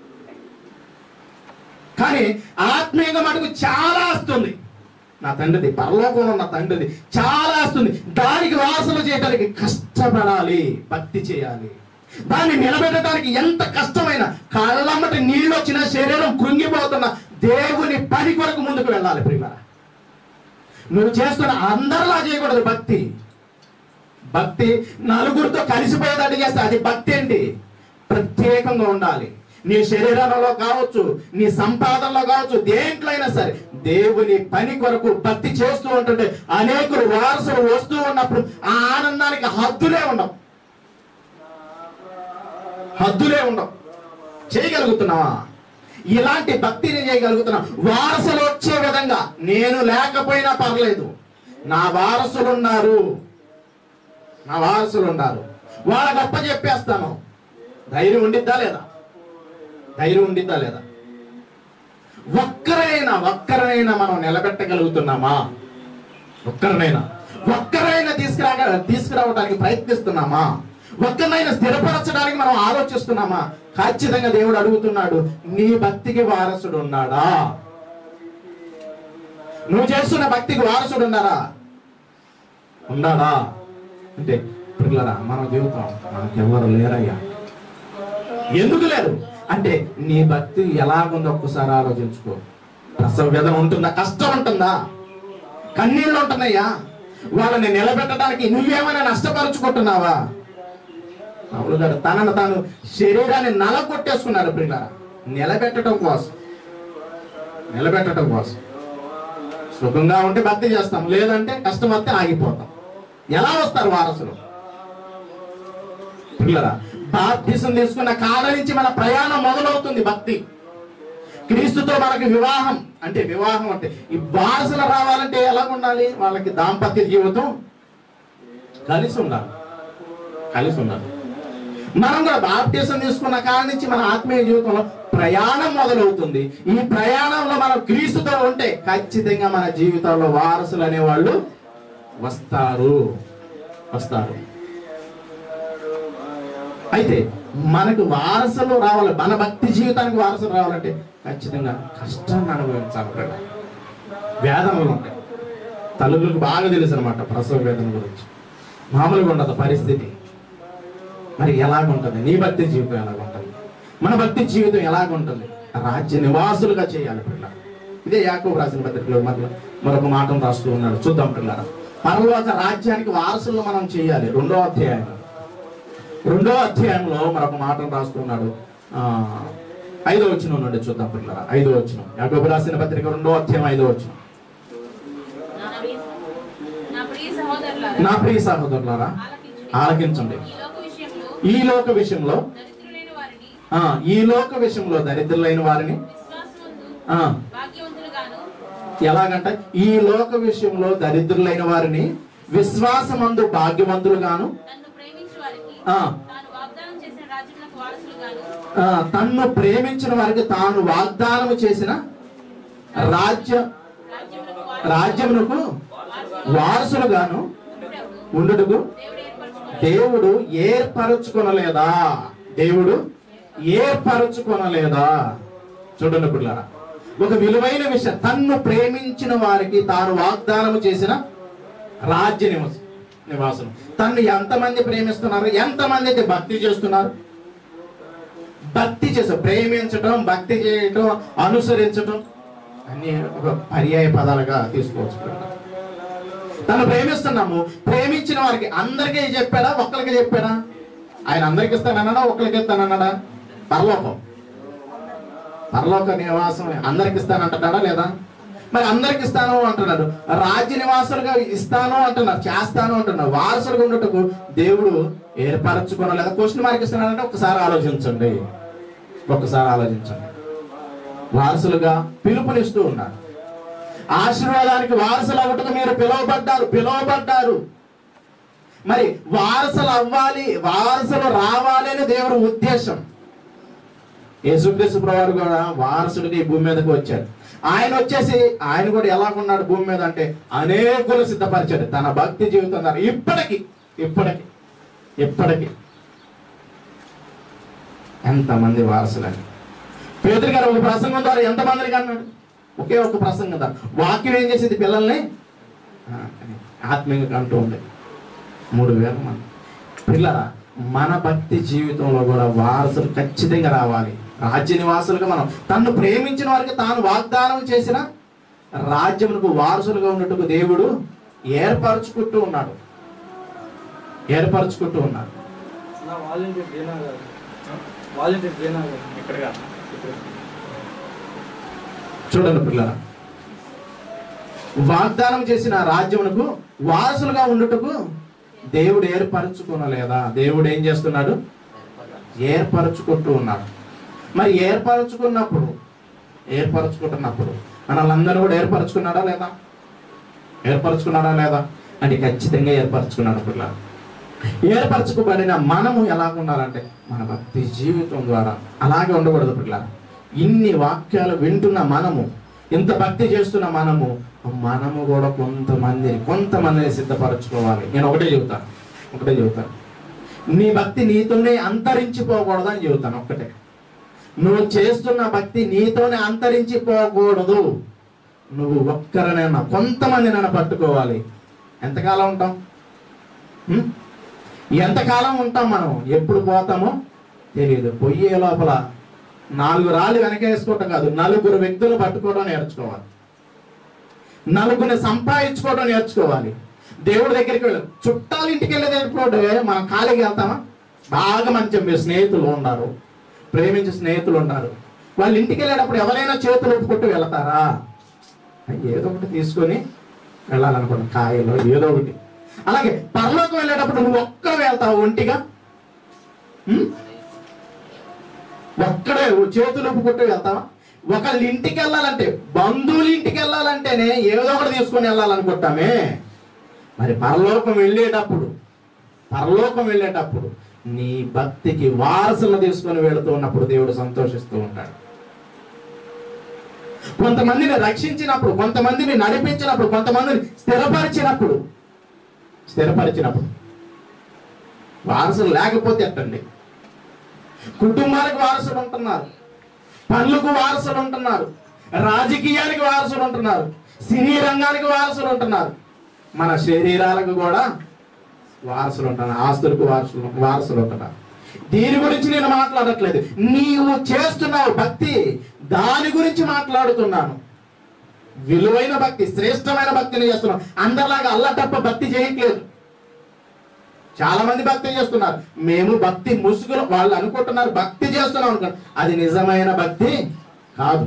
కానీ ఆత్మీయంగా మటుకు చాలా వస్తుంది నా తండ్రిది పరలోకంలో ఉన్న తండ్రిది చాలా వస్తుంది దానికి వాసన చేయడానికి కష్టపడాలి భక్తి చేయాలి దాన్ని నిలబెట్టడానికి ఎంత కష్టమైన కళ్ళమ్మటి నీళ్ళు వచ్చిన శరీరం కృంగిపోతున్న దేవుని పని కొరకు ముందుకు వెళ్ళాలి ప్రియుల నువ్వు చేస్తున్న అందరిలా చేయకూడదు భక్తి భక్తి నలుగురితో కలిసిపోయేటట్టు చేస్తే అది భక్తి ఏంటి ప్రత్యేకంగా ఉండాలి నీ శరీరంలో కావచ్చు నీ సంపాదనలో కావచ్చు దేంట్లో అయినా సరే దేవుని పని కొరకు భక్తి చేస్తూ ఉంటుంటే అనేకులు వారసులు వస్తూ ఉన్నప్పుడు ఆ ఆనందానికి హద్దులే ఉండవు హద్దులే ఉండవు చేయగలుగుతున్నావా ఇలాంటి భక్తిని చేయగలుగుతున్నా వారసులు వచ్చే విధంగా నేను లేకపోయినా పర్లేదు నా వారసులు ఉన్నారు నా వారసులు ఉన్నారు వాళ్ళ గొప్ప చెప్పేస్తాను ధైర్యం ఉండిద్దా లేదా ధైర్యం ఉండిద్దా లేదా ఒక్కరైనా ఒక్కరైనా మనం నిలబెట్టగలుగుతున్నామా ఒక్కరినైనా ఒక్కరైనా తీసుకురా తీసుకురావడానికి ప్రయత్నిస్తున్నామా ఒక్కరినైనా స్థిరపరచడానికి మనం ఆలోచిస్తున్నామా ఖచ్చితంగా దేవుడు అడుగుతున్నాడు నీ భక్తికి వారసుడు ఉన్నాడా నువ్వు చేస్తున్న భక్తికి వారసుడు ఉన్నారా ఉన్నాడా అంటే పిల్లరా మన జీవితం మనకెవరు లేరయ్యా ఎందుకు లేదు అంటే నీ భక్తి ఎలాగుందో ఒక్కసారి ఆలోచించుకో ప్రసవ వేదన ఉంటుందా కష్టం ఉంటుందా కన్నీళ్ళు ఉంటున్నాయా వాళ్ళని నిలబెట్టడానికి నువ్వేమైనా నష్టపరుచుకుంటున్నావా పౌలు గారు తనను తాను శరీరాన్ని నలగొట్టేసుకున్నారు ప్రియులారా నిలబెట్టడం కోసం నిలబెట్టడం కోసం సుఖంగా ఉంటే భక్తి చేస్తాం లేదంటే కష్టం వస్తే ఆగిపోతాం ఎలా వస్తారు వారసులు పిల్లరా బాప్తిసం తీసుకున్న కాడ నుంచి మన ప్రయాణం మొదలవుతుంది భక్తి క్రీస్తుతో మనకి వివాహం అంటే వివాహం అంటే ఈ వారసులు రావాలంటే ఎలా ఉండాలి వాళ్ళకి దాంపత్య జీవితం కలిసి ఉండాలి కలిసి ఉండాలి మనం కూడా బాప్టిజం తీసుకున్న కాడ నుంచి మన ఆత్మీయ జీవితంలో ప్రయాణం మొదలవుతుంది ఈ ప్రయాణంలో మనం క్రీస్తుతో ఉంటే ఖచ్చితంగా మన జీవితంలో వారసులు అనేవాళ్ళు వస్తారు వస్తారు అయితే మనకు వారసులు రావాలి మన భక్తి జీవితానికి వారసులు రావాలంటే ఖచ్చితంగా కష్టాన్ని అనుభవించాలి ప్రజలు. వేదనలు ఉంటాయి తల్లులకు బాగా తెలుసు అనమాట ప్రసవ వేదన గురించి మామూలుగా ఉండదు పరిస్థితి మరి ఎలాగుంటుంది నీ భక్తి జీవితం ఎలాగుంటుంది మన భక్తి జీవితం ఎలాగుంటుంది రాజ్య నివాసులుగా చేయాలి పిల్ల ఇదే యాకోబు రాసిన పత్రికలో మరల మరొక మాటను రాస్తూ ఉన్నాడు చూద్దాం పిల్లరా పరలోక రాజ్యానికి వారసులు మనం చేయాలి రెండో అధ్యాయం రెండో అధ్యాయంలో మరొక మాటను రాస్తున్నాడు ఆ, ఐదో వచ్చిన నుండి చూద్దాం పిల్లరా ఐదో వచ్చిన యాకోబు రాసిన పత్రిక రెండో అధ్యాయం ఐదో వచ్చిన నా ప్రియ- నా ప్రియ సహోదరులారా నా ప్రియ సహోదరులారా ఆలకించుడి. ఆలకించండి ఈ లోక విషయంలో ఈ లోక విషయంలో దరిద్రులైన వారిని ఆ ఈ లోక విషయంలో దరిద్రులైన వారిని విశ్వాసమందు ఆ భాగ్యవంతులుగాను ఎలాగంట ఈ లోక విషయంలో దరిద్రులైన వారిని విశ్వాసమందు భాగ్యవంతులుగాను తన్ను ప్రేమించు వారికి ఆ తాను వాగ్దానం చేసిన రాజ్యములకు వారసులుగాను ఆ, తన్ను ప్రేమించిన వారికి తాను వాగ్దానం చేసిన రాజ్య రాజ్యములకు రాజ్యమునకు వారసులుగాను వారసులకు ఉండుటకు దేవుడు దేవుడు ఏర్పరచుకున్నాడు ఏర్పరచుకొనలేదా దేవుడు ఏర్పరచుకొనలేదా చూడండి పిల్లరా ఒక విలువైన విషయం తన్ను ప్రేమించిన వారికి తాను వాగ్దానం చేసిన రాజ్య నివాసం నివాసం తన్ను ఎంతమంది ప్రేమిస్తున్నారు ఎంతమంది అయితే భక్తి చేస్తున్నారు భక్తి చేసే ప్రేమించటం భక్తి చేయటం అనుసరించటం అన్ని ఒక పర్యాయ పదాలుగా తీసుకోవచ్చు పిల్లరా. తను ప్రేమిస్తున్నాము ప్రేమించిన వారికి అందరికీ చెప్పాడా ఒక్కరికి చెప్పాడా ఆయన అందరికి ఇస్తానన్నాడా ఒక్కరికి ఇస్తానన్నాడా పరలోకం పరలోక నివాసం అందరికి ఇస్తానంటున్నాడా లేదా మరి అందరికి ఇస్తాను అంటున్నాడు రాజ్య నివాసులుగా ఇస్తాను అంటున్నారు చేస్తాను అంటున్నారు వారసులుగా ఉండటకు దేవుడు ఏర్పరచుకున్న లేదా క్వశ్చన్ మార్క్ ఇస్తున్నాడంటే ఒకసారి ఆలోచించండి ఒక్కసారి ఆలోచించండి వారసులుగా పిలుపునిస్తూ ఉన్నాడు ఆశీర్వాదానికి వారసులు అవ్వటకు మీరు పిలువబడ్డారు పిలువబడ్డారు మరి వారసులు అవ్వాలి వారసులు రావాలి అని దేవుడి ఉద్దేశం యేసుక్రీస్తు ప్రభువారు కూడా వారసుడిగా ఈ భూమి మీదకి వచ్చాడు ఆయన వచ్చేసి ఆయన కూడా ఎలా ఉన్నాడు భూమి మీద అంటే అనేకులు సిద్ధపరిచాడు తన భక్తి జీవితం ద్వారా ఇప్పటికి ఇప్పటికి ఇప్పటికి ఎంతమంది వారసులని పేదరి గారు ఒక ప్రసంగం ద్వారా ఎంతమందికి అన్నాడు ఒకే ఒక ప్రసంగం ద్వారా వాక్యం ఏం చేసింది పిల్లల్ని ఆ, ఆత్మీయంగా అంటూ ఉంది మూడు వేల మంది పిల్లరా మన భక్తి జీవితంలో కూడా వారసులు ఖచ్చితంగా రావాలి రాజ్య నివాసులుగా మనం తన్ను ప్రేమించిన వారికి తాను వాగ్దానం చేసిన రాజ్యమునకు వారసులుగా ఉన్నట్టుకు దేవుడు ఏర్పరచుకుంటూ ఉన్నాడు ఏర్పరచుకుంటూ ఉన్నాడు నా వాలంటీర్ దేనా గారు వాలంటీర్ దేనా గారు ఇక్కడ కాదు ఇక్కడ చూడండి పిల్లరా వాగ్దానం చేసిన రాజ్యమునకు వారసులుగా ఉండుటకు దేవుడు ఏర్పరచుకునలేదా దేవుడు ఏం చేస్తున్నాడు ఏర్పరచుకుంటూ ఉన్నాడు మరి ఏర్పరచుకున్నప్పుడు ఏర్పరచుకుంటున్నప్పుడు మనల్ని కూడా ఏర్పరచుకున్నాడా లేదా ఏర్పరచుకున్నాడా లేదా అంటే ఖచ్చితంగా ఏర్పరచుకున్నాడు పిల్లలు ఏర్పరచుకోబడిన మనము ఎలా ఉండాలంటే మన భక్తి జీవితం ద్వారా అలాగే ఉండకూడదు పిల్లలు ఇన్ని వాక్యాలు వింటున్న మనము ఇంత భక్తి చేస్తున్న మనము మనము కూడా కొంతమందిని కొంతమందిని సిద్ధపరచుకోవాలి నేను ఒకటే చెబుతాను ఒకటే చెబుతాను నీ భక్తి నీతోనే అంతరించిపోకూడదని చెబుతాను ఒక్కటే నువ్వు చేస్తున్న భక్తి నీతోనే అంతరించిపోకూడదు నువ్వు ఒక్కరినైనా కొంతమంది నన్ను పట్టుకోవాలి ఎంతకాలం ఉంటాం ఉం? ఎంతకాలం ఉంటాం మనం ఎప్పుడు పోతామో తెలియదు పొయ్యే లోపల నాలుగు రాళ్ళు వెనక వేసుకోవటం కాదు నలుగురు వ్యక్తులు పట్టుకోవడం నేర్చుకోవాలి నలుగురిని సంపాదించుకోవడం నేర్చుకోవాలి దేవుడి దగ్గరికి వెళ్ళి చుట్టాల ఇంటికి వెళ్ళేటప్పుడు మనం ఖాళీగా వెళ్తామా బాగా మంచి మీ స్నేహితులు ఉన్నారు ప్రేమించే స్నేహితులు ఉన్నారు వాళ్ళ ఇంటికి వెళ్ళేటప్పుడు ఎవరైనా చేతులు ఒప్పుకుంటూ వెళ్తారా ఏదో ఒకటి తీసుకొని వెళ్ళాలనుకోండి కాయలు ఏదో ఒకటి అలాగే పరలోకం వెళ్ళేటప్పుడు నువ్వు ఒక్కడ వెళ్తావు ఒంటిగా ఉం? ఒక్కడే చేతులు ఒప్పుకుంటూ వెళ్తావా ఒకళ్ళ ఇంటికి వెళ్ళాలంటే బంధువుల ఇంటికి వెళ్ళాలంటేనే ఏదో ఒకటి తీసుకొని వెళ్ళాలనుకుంటామే మరి పరలోకం వెళ్ళేటప్పుడు పరలోకం వెళ్ళేటప్పుడు నీ భక్తికి వారసులను తీసుకొని వెళుతూ ఉన్నప్పుడు దేవుడు సంతోషిస్తూ ఉంటాడు కొంతమందిని రక్షించినప్పుడు కొంతమందిని నడిపించినప్పుడు కొంతమందిని స్థిరపరిచినప్పుడు స్థిరపరిచినప్పుడు వారసులు లేకపోతే ఎట్టండి కుటుంబానికి వారసులు ఉంటున్నారు పనులకు వారసులు ఉంటున్నారు రాజకీయానికి వారసులు ఉంటున్నారు సినీ రంగానికి వారసులు ఉంటున్నారు మన శరీరాలకు కూడా వారసులు ఉంటున్నారు ఆస్తులకు వారసులు వారసులు ఉంటున్నారు దీని గురించి నేను మాట్లాడట్లేదు నీవు చేస్తున్నావు భక్తి దాని గురించి మాట్లాడుతున్నాను విలువైన భక్తి శ్రేష్టమైన భక్తిని చేస్తున్నాం అందరిలాగా అల్లటప్ప భక్తి చేయట్లేదు చాలా మంది భక్తి చేస్తున్నారు మేము భక్తి ముసుగులు వాళ్ళు అనుకుంటున్నారు భక్తి చేస్తున్నాం అనుకుంటారు అది నిజమైన భక్తి కాదు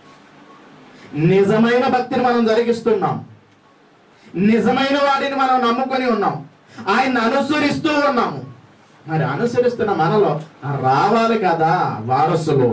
నిజమైన భక్తిని మనం జరిగిస్తున్నాం నిజమైన వాడిని మనం నమ్ముకొని ఉన్నాం ఆయన్ని అనుసరిస్తూ ఉన్నాము మరి అనుసరిస్తున్న మనలో రావాలి కదా వారసులు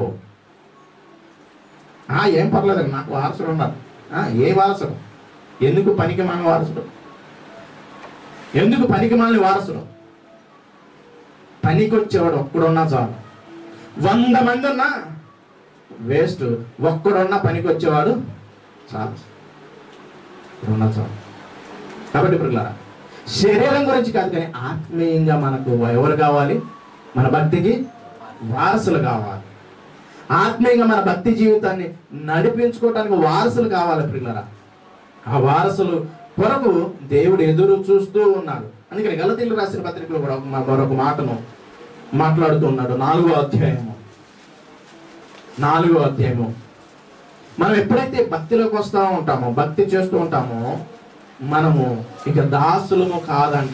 ఆ ఏం పర్లేదు నాకు వారసులు ఉన్నారు ఆ, ఏ వారసుడు ఎందుకు పనికి మన వారసుడు ఎందుకు పనికి మాలిన వారసుడు పనికి వచ్చేవాడు ఒక్కడున్నా చాలు వంద మంది ఉన్నా వేస్ట్ ఒక్కడున్నా పనికి వచ్చేవాడు చాలు ఉన్నా చాలు కాబట్టి ఇప్పుడు శరీరం గురించి కాదు కానీ ఆత్మీయంగా మనకు ఎవరు కావాలి మన భక్తికి వారసులు కావాలి ఆత్మీయంగా మన భక్తి జీవితాన్ని నడిపించుకోవటానికి వారసులు కావాలి పిల్లరా ఆ వారసులు కొరకు దేవుడు ఎదురు చూస్తూ ఉన్నాడు అందుకని గలతీలు రాసిన పత్రికలో కూడా ఒక- మరొక మాటను మాట్లాడుతూ ఉన్నాడు నాలుగో అధ్యాయము నాలుగో అధ్యాయము మనం ఎప్పుడైతే భక్తిలోకి వస్తూ ఉంటామో భక్తి చేస్తూ ఉంటామో మనము ఇక దాసులము కాదంట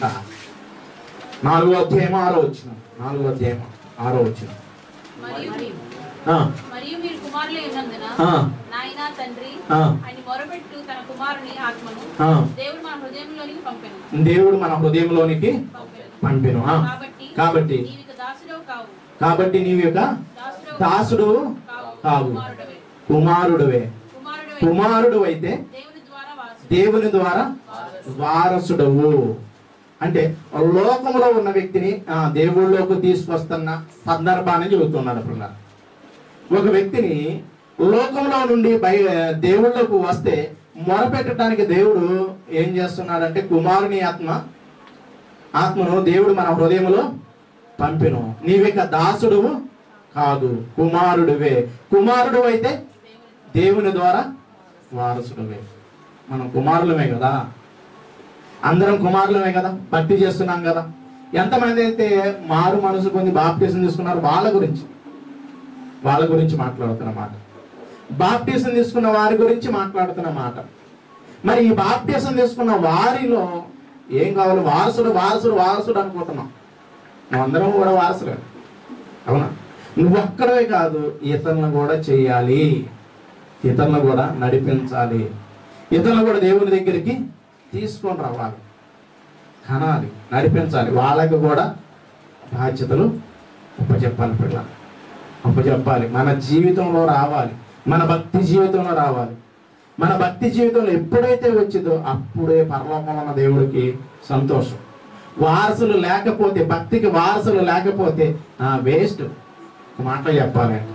నాలుగో అధ్యాయం ఆరో వచ్చిన నాలుగో అధ్యాయం ఆరో వచ్చిన మరియు ఆ, మరియు మీరు కుమారులే ఉన్నందున ఆ, నాయన తండ్రి ఆ, అని మొరపెట్టు తన కుమారుని ఆత్మను ఆ. దేవుడు మన హృదయంలోనికి పంపెను దేవుడు మన హృదయంలోనికి పంపెను పంపెను ఆ, కాబట్టి కాబట్టి నీవిక దాసుడవు కావు కాబట్టి నీవు యొక్క దాసుడవు దాసుడు కావు కావు కుమారుడవే కుమారుడువే కుమారుడవే కుమారుడు అయితే దేవుని ద్వారా వారసుడు దేవుని ద్వారా వారసుడవు అంటే లోకంలో ఉన్న వ్యక్తిని ఆ, దేవుళ్ళలోకి తీసుకొస్తున్న సందర్భాన్ని చెబుతున్నాడు పిల్ల ఒక వ్యక్తిని లోకంలో నుండి బయ దేవుళ్ళకు వస్తే మొరపెట్టడానికి దేవుడు ఏం చేస్తున్నాడంటే కుమారుని ఆత్మ ఆత్మను దేవుడు మన హృదయంలో పంపెను నీవిక దాసుడు కాదు కుమారుడివే కుమారుడు అయితే దేవుని ద్వారా వారసుడువే మనం కుమారులమే కదా అందరం కుమారులమే కదా భక్తి చేస్తున్నాం కదా ఎంతమంది అయితే మారు మనసు పొంది బాప్తీసం తీసుకున్నారు వాళ్ళ గురించి వాళ్ళ గురించి మాట్లాడుతున్నమాట బాప్తీసం తీసుకున్న వారి గురించి మాట్లాడుతున్న మాట మరి ఈ బాప్తీసం తీసుకున్న వారిలో ఏం కావాలి వారసుడు వారసుడు వారసుడు అనుకుంటున్నాం అందరం కూడా వారసులే అవునా నువ్వొక్కడే కాదు ఇతరులను కూడా చేయాలి ఇతరులను కూడా నడిపించాలి ఇతరులను కూడా దేవుని దగ్గరికి తీసుకొని రావాలి కనాలి నడిపించాలి వాళ్ళకి కూడా బాధ్యతలు అప్పచెప్పాలి పిల్ల అప్పచెప్పాలి మన జీవితంలో రావాలి మన భక్తి జీవితంలో రావాలి మన భక్తి జీవితంలో ఎప్పుడైతే వచ్చిందో అప్పుడే పరలోకంలో ఉన్న దేవుడికి సంతోషం వారసులు లేకపోతే భక్తికి వారసులు లేకపోతే వేస్ట్ ఒక మాట చెప్పాలంటే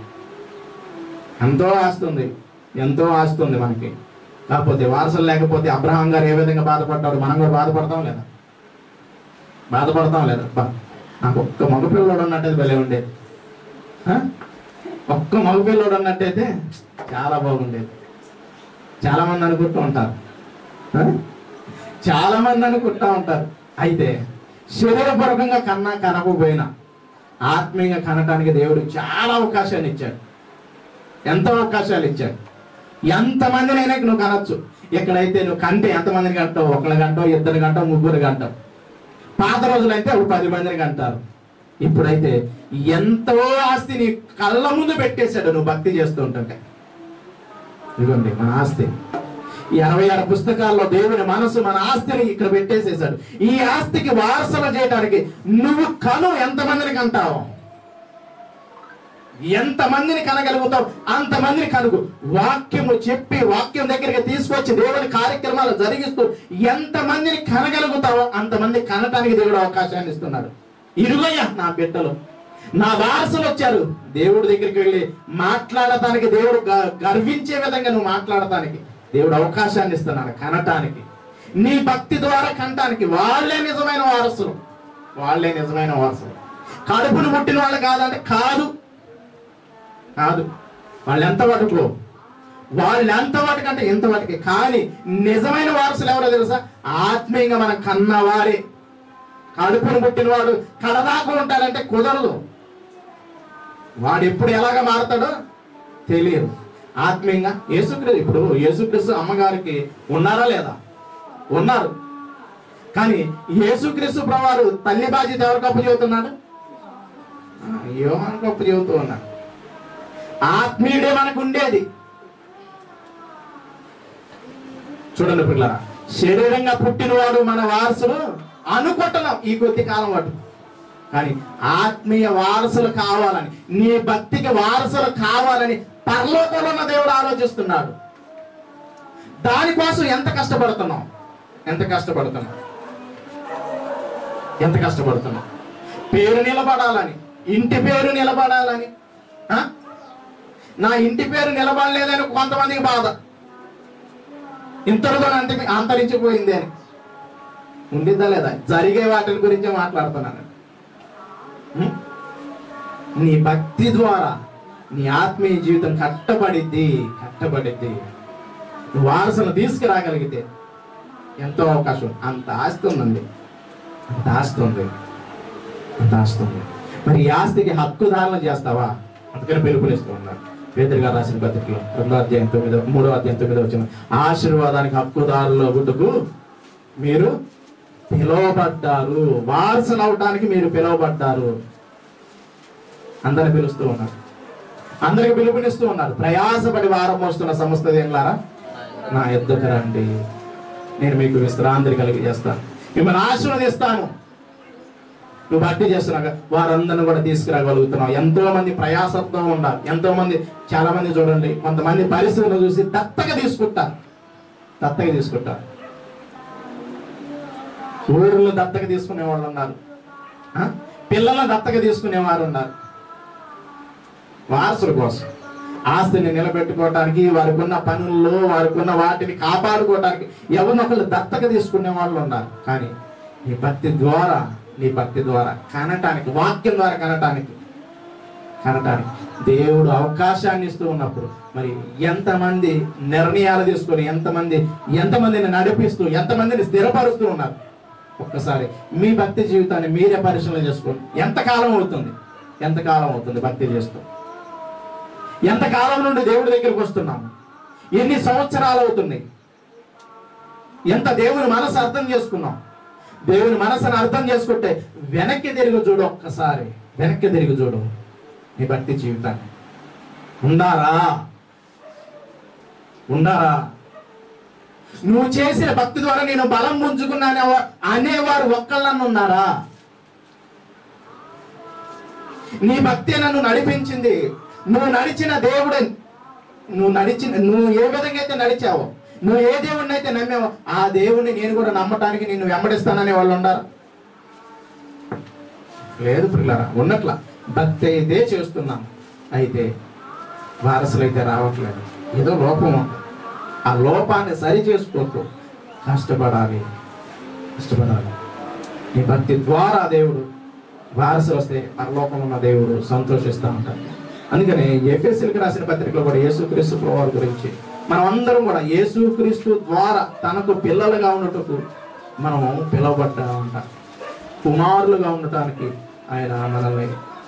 ఎంతో ఆస్తుంది ఎంతో ఆస్తుంది మనకి కాకపోతే వారసులు లేకపోతే అబ్రహాం గారు ఏ విధంగా బాధపడ్డాడు మనం కూడా బాధపడతాం లేదా బాధపడతాం లేదా బా నాకు ఒక్క మగపిల్లడు ఉన్నట్టయితే భలే ఉండేది ఆ? ఒక్క మగపిల్లడు ఉన్నట్టయితే చాలా బాగుండేది చాలా మంది అనుకుంటూ ఉంటారు ఆ? చాలా మంది అనుకుంటూ ఉంటారు అయితే శరీరపూర్వకంగా కన్నా కనకపోయినా ఆత్మీయంగా కనటానికి దేవుడు చాలా అవకాశాన్ని ఇచ్చాడు ఎంతో అవకాశాలు ఇచ్చాడు ఎంతమందినైనా నువ్వు కనొచ్చు ఎక్కడైతే నువ్వు కంటే ఎంతమందిని కంటావు ఒకళ్ళ గంటో ఇద్దరు గంటో ముగ్గురు గంటవు పాత రోజులైతే ఒక పది మందిని కంటారు ఇప్పుడైతే ఎంతో ఆస్తి నీ కళ్ళ ముందు పెట్టేశాడు నువ్వు భక్తి చేస్తూ ఉంటుంటే ఇదిగోండి మన ఆస్తి ఈ అరవై ఆరు పుస్తకాల్లో దేవుని మనసు మన ఆస్తిని ఇక్కడ పెట్టేసేశాడు ఈ ఆస్తికి వారసులు చేయడానికి నువ్వు కను ఎంతమందిని కంటావు ఎంతమందిని కనగలుగుతావు అంతమందిని కనుగు వాక్యము చెప్పి వాక్యం దగ్గరికి తీసుకొచ్చి దేవుని కార్యక్రమాలు జరిగిస్తూ ఎంతమందిని కనగలుగుతావో అంతమంది కనటానికి దేవుడు అవకాశాన్ని ఇస్తున్నాడు ఇరుగయ్యా నా బిడ్డలు నా వారసులు వచ్చారు దేవుడి దగ్గరికి వెళ్ళి మాట్లాడటానికి దేవుడు గ- గర్వించే విధంగా నువ్వు మాట్లాడటానికి దేవుడు అవకాశాన్ని ఇస్తున్నాడు కనటానికి నీ భక్తి ద్వారా కనటానికి వాళ్ళే నిజమైన వారసులు వాళ్ళే నిజమైన వారసులు కడుపును పుట్టిన వాళ్ళు కాదంటే కాదు కాదు వాళ్ళు ఎంత వాటికో వాళ్ళు ఎంత వాటికంటే ఎంత వాటికి కానీ నిజమైన వారసులు ఎవరో తెలుసా ఆత్మీయంగా మనం కన్నవారే కడుపును పుట్టినవాడు కడదాకా ఉంటాడంటే కుదరదు వాడు ఎప్పుడు ఎలాగ మారతాడో తెలియదు ఆత్మీయంగా యేసుక్రీస్తు ఇప్పుడు యేసుక్రీస్తు అమ్మగారికి ఉన్నారా లేదా ఉన్నారు కానీ యేసుక్రీస్తు ప్రభువారు తల్లి బాధ్యత ఎవరికి అప్పు చెబుతున్నాడు యోహానికి అప్పు చెబుతూ ఉన్నాడు ఆత్మీయుడే మనకు ఉండేది చూడండి పిల్లరా శరీరంగా పుట్టినవాడు మన వారసులు అనుకుంటున్నాం ఈ కొద్ది కాలం పాటు కానీ ఆత్మీయ వారసులు కావాలని నీ భక్తికి వారసులు కావాలని పరలోకంలో ఉన్న దేవుడు ఆలోచిస్తున్నాడు దానికోసం ఎంత కష్టపడుతున్నాం ఎంత కష్టపడుతున్నాం ఎంత కష్టపడుతున్నాం పేరు నిలబడాలని ఇంటి పేరు నిలబడాలని ఆ? నా ఇంటి పేరు నిలబడలేదని కొంతమందికి బాధ ఇంతటితో అంత అంతరించిపోయింది అని ఉండిద్దా లేదా జరిగే వాటి గురించే మాట్లాడుతున్నాను ఉం? నీ భక్తి ద్వారా నీ ఆత్మీయ జీవితం కట్టబడిద్ది కట్టబడిద్ది నువ్వు వారసును తీసుకురాగలిగితే ఎంతో అవకాశం అంత ఆస్తి ఉందండి అంత ఆస్తి ఉంది అంత ఆస్తి ఉంది మరి ఈ ఆస్తికి హక్కుదారులు చేస్తావా అందుకని పిలుపునిస్తూ ఉన్నాడు పేదరి గారు రాసిన పత్రికలో రెండో అధ్యాయం తొమ్మిదో మూడో అధ్యాయం తొమ్మిదో వచ్చిన ఆశీర్వాదానికి హక్కుదారులు గుడ్డుకు మీరు పిలువబడ్డారు వారసులు అవటానికి మీరు పిలువబడ్డారు అందరిని పిలుస్తూ ఉన్నారు అందరికి పిలుపునిస్తూ ఉన్నారు ప్రయాసపడి వారం మోస్తున్న సంస్థ ఏంలారా నా ఎద్దుకు రండి నేను మీకు విశ్రాంతి కలిగి చేస్తాను మిమ్మల్ని ఆశీర్వదిస్తాను నువ్వు భక్తి చేస్తున్నావు కదా, వారందరిని కూడా తీసుకురాగలుగుతున్నావు ఎంతో మంది ప్రయాసంతో ఉండాలి ఎంతో మంది చాలా మంది చూడండి కొంతమంది పరిస్థితులను చూసి దత్తక తీసుకుంటారు దత్తక తీసుకుంటారు ఊరిలో దత్తక తీసుకునే వాళ్ళు ఉన్నారు ఆ? పిల్లలను దత్తక తీసుకునేవారు ఉన్నారు వారసుల కోసం ఆస్తిని నిలబెట్టుకోవటానికి వారికి ఉన్న పనుల్లో వారికి ఉన్న వాటిని కాపాడుకోవటానికి ఎవరినొకళ్ళు దత్తక తీసుకునే వాళ్ళు ఉన్నారు కానీ నీ భక్తి ద్వారా నీ భక్తి ద్వారా కనటానికి వాక్యం ద్వారా కనటానికి కనటానికి దేవుడు అవకాశాన్ని ఇస్తూ ఉన్నప్పుడు మరి ఎంతమంది నిర్ణయాలు తీసుకొని ఎంతమంది ఎంతమందిని నడిపిస్తూ ఎంతమందిని స్థిరపరుస్తూ ఉన్నారు ఒక్కసారి మీ భక్తి జీవితాన్ని మీరే పరిశీలన చేసుకోండి ఎంతకాలం అవుతుంది ఎంతకాలం అవుతుంది భక్తి చేస్తూ ఎంతకాలం నుండి దేవుడి దగ్గరికి వస్తున్నాము ఎన్ని సంవత్సరాలు అవుతుంది ఎంత దేవుని మనసు అర్థం చేసుకున్నాం దేవుని మనసును అర్థం చేసుకుంటే వెనక్కి తిరిగి చూడు ఒక్కసారి వెనక్కి తిరిగి చూడు నీ భక్తి జీవితాన్ని ఉండారా ఉండారా నువ్వు చేసిన భక్తి ద్వారా నేను బలం పుంజుకున్నాను అనేవారు ఒక్కళ్ళన్న ఉన్నారా నీ భక్తి నన్ను నడిపించింది నువ్వు నడిచిన దేవుడు నువ్వు నడిచిన నువ్వు ఏ విధంగా అయితే నడిచావో నువ్వు ఏ దేవుడిని అయితే నమ్మావో ఆ దేవుడిని నేను కూడా నమ్మటానికి నిన్ను వెంబడిస్తాననే వాళ్ళు ఉండారు లేదు పిల్లరా ఉన్నట్ల భక్తి అయితే చేస్తున్నాం అయితే వారసులు అయితే రావట్లేదు ఏదో లోపం ఉంది. ఆ లోపాన్ని సరి చేసుకుంటూ కష్టపడాలి కష్టపడాలి నీ భక్తి ద్వారా దేవుడు వారసులు వస్తే పరలోకంలో ఉన్న దేవుడు సంతోషిస్తూ ఉంటాడు అందుకని ఎఫ్ఎస్సీలకు రాసిన పత్రికలో కూడా యేసుక్రీస్తు ప్రభువారి గురించి మనం అందరం కూడా యేసుక్రీస్తు ద్వారా తనకు పిల్లలుగా ఉండటకు మనము పిలువబడ్డా ఉంటాం కుమారులుగా ఉండటానికి ఆయన మనల్ని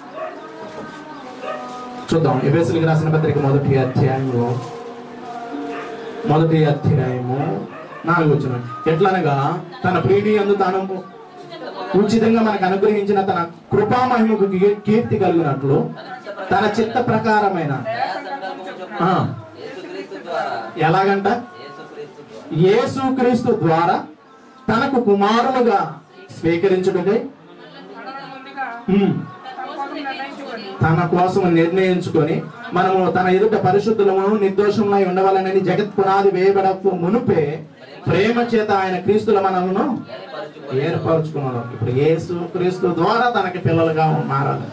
చూద్దాం ఎఫ్ఎస్సీలకు రాసిన పత్రిక మొదటి అధ్యాయంలో మొదటి అధ్యాయము నాలుగు వచ్చిన ఎట్లనగా తన ప్రీతి అందు తాను ఉచితంగా మనకు అనుగ్రహించిన తన కృపామహిమకు కీ- కీర్తి కలిగినట్లు తన చిత్త ప్రకారమైన ఆ. యేసుక్రీస్తు ద్వారా ఎలాగంట యేసుక్రీస్తు ద్వారా యేసుక్రీస్తు ద్వారా తనకు కుమారులుగా స్వీకరించుటకై మనల్ని ముందుగా ఉమ్, తన కోసం నిర్ణయించుకొని తన కోసం నిర్ణయించుకొని మనము తన ఎదుట పరిశుద్ధులము నిర్దోషములై ఉండవాలని జగత్ పునాది వేయబడకు మునుపే ప్రేమ చేత ఆయన క్రీస్తుల మనలను ఏర్పరచుకొని ఏర్పరచుకున్నాడు ఇప్పుడు యేసు క్రీస్తు ద్వారా తనకి పిల్లలుగా మారాలి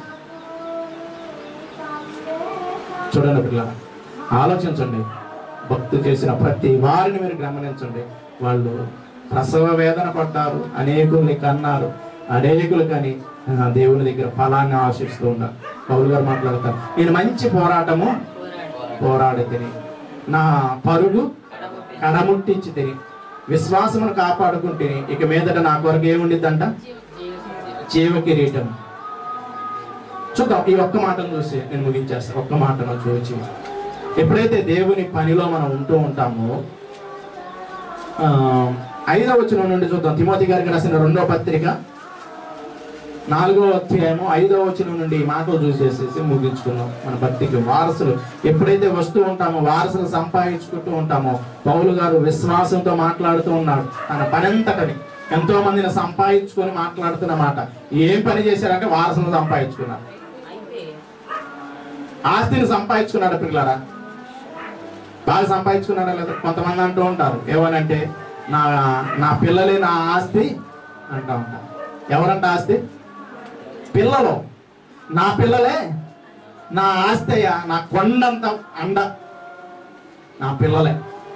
చూడండి పిల్ల ఆలోచించండి భక్తి చేసిన ప్రతి వారిని మీరు గమనించండి వాళ్ళు ప్రసవ వేదన పడ్డారు అనేకుల్ని కన్నారు అనేకులు కని ఆ, దేవుని దగ్గర ఫలాన్ని ఆశిస్తూ ఉన్నారు పౌరు గారు మాట్లాడతారు నేను మంచి పోరాటము పోరాడి తిని నా పరుగు కడముట్టించి తిని విశ్వాసమును కాపాడుకుంటే ఇక మీదట నా కొరకు ఏముండిద్దంట జీవ కిరీటం చూద్దాం ఈ ఒక్క మాటను చూసి నేను ముగించేస్తాను ఒక్క మాటను చూసి ఎప్పుడైతే దేవుని పనిలో మనం ఉంటూ ఉంటామో ఆ, ఐదవ వచనం నుండి చూద్దాం తిమోతి గారికి రాసిన రెండో పత్రిక నాలుగో అధ్యాయము ఐదవ వచనం నుండి ఈ మాటలు చూసేసేసి ముగించుకున్నాం మన భక్తికి వారసులు ఎప్పుడైతే వస్తూ ఉంటామో వారసులు సంపాదించుకుంటూ ఉంటామో పౌలు గారు విశ్వాసంతో మాట్లాడుతూ ఉన్నాడు తన పనంతటని ఎంతో మందిని సంపాదించుకొని మాట్లాడుతున్న మాట ఏం పని చేశారంటే వారసులను సంపాదించుకున్నారు అయితే ఆస్తిని సంపాదించుకున్నాడు పిల్లరా బాగా సంపాదించుకున్నారా లేదా కొంతమంది అంటూ ఉంటారు ఏమనంటే నా నా పిల్లలే నా ఆస్తి అంటూ ఉంటారు ఎవరంట ఆస్తి పిల్లలు నా పిల్లలే నా ఆస్తి అయ్యా నా కొండంత అండ నా పిల్లలే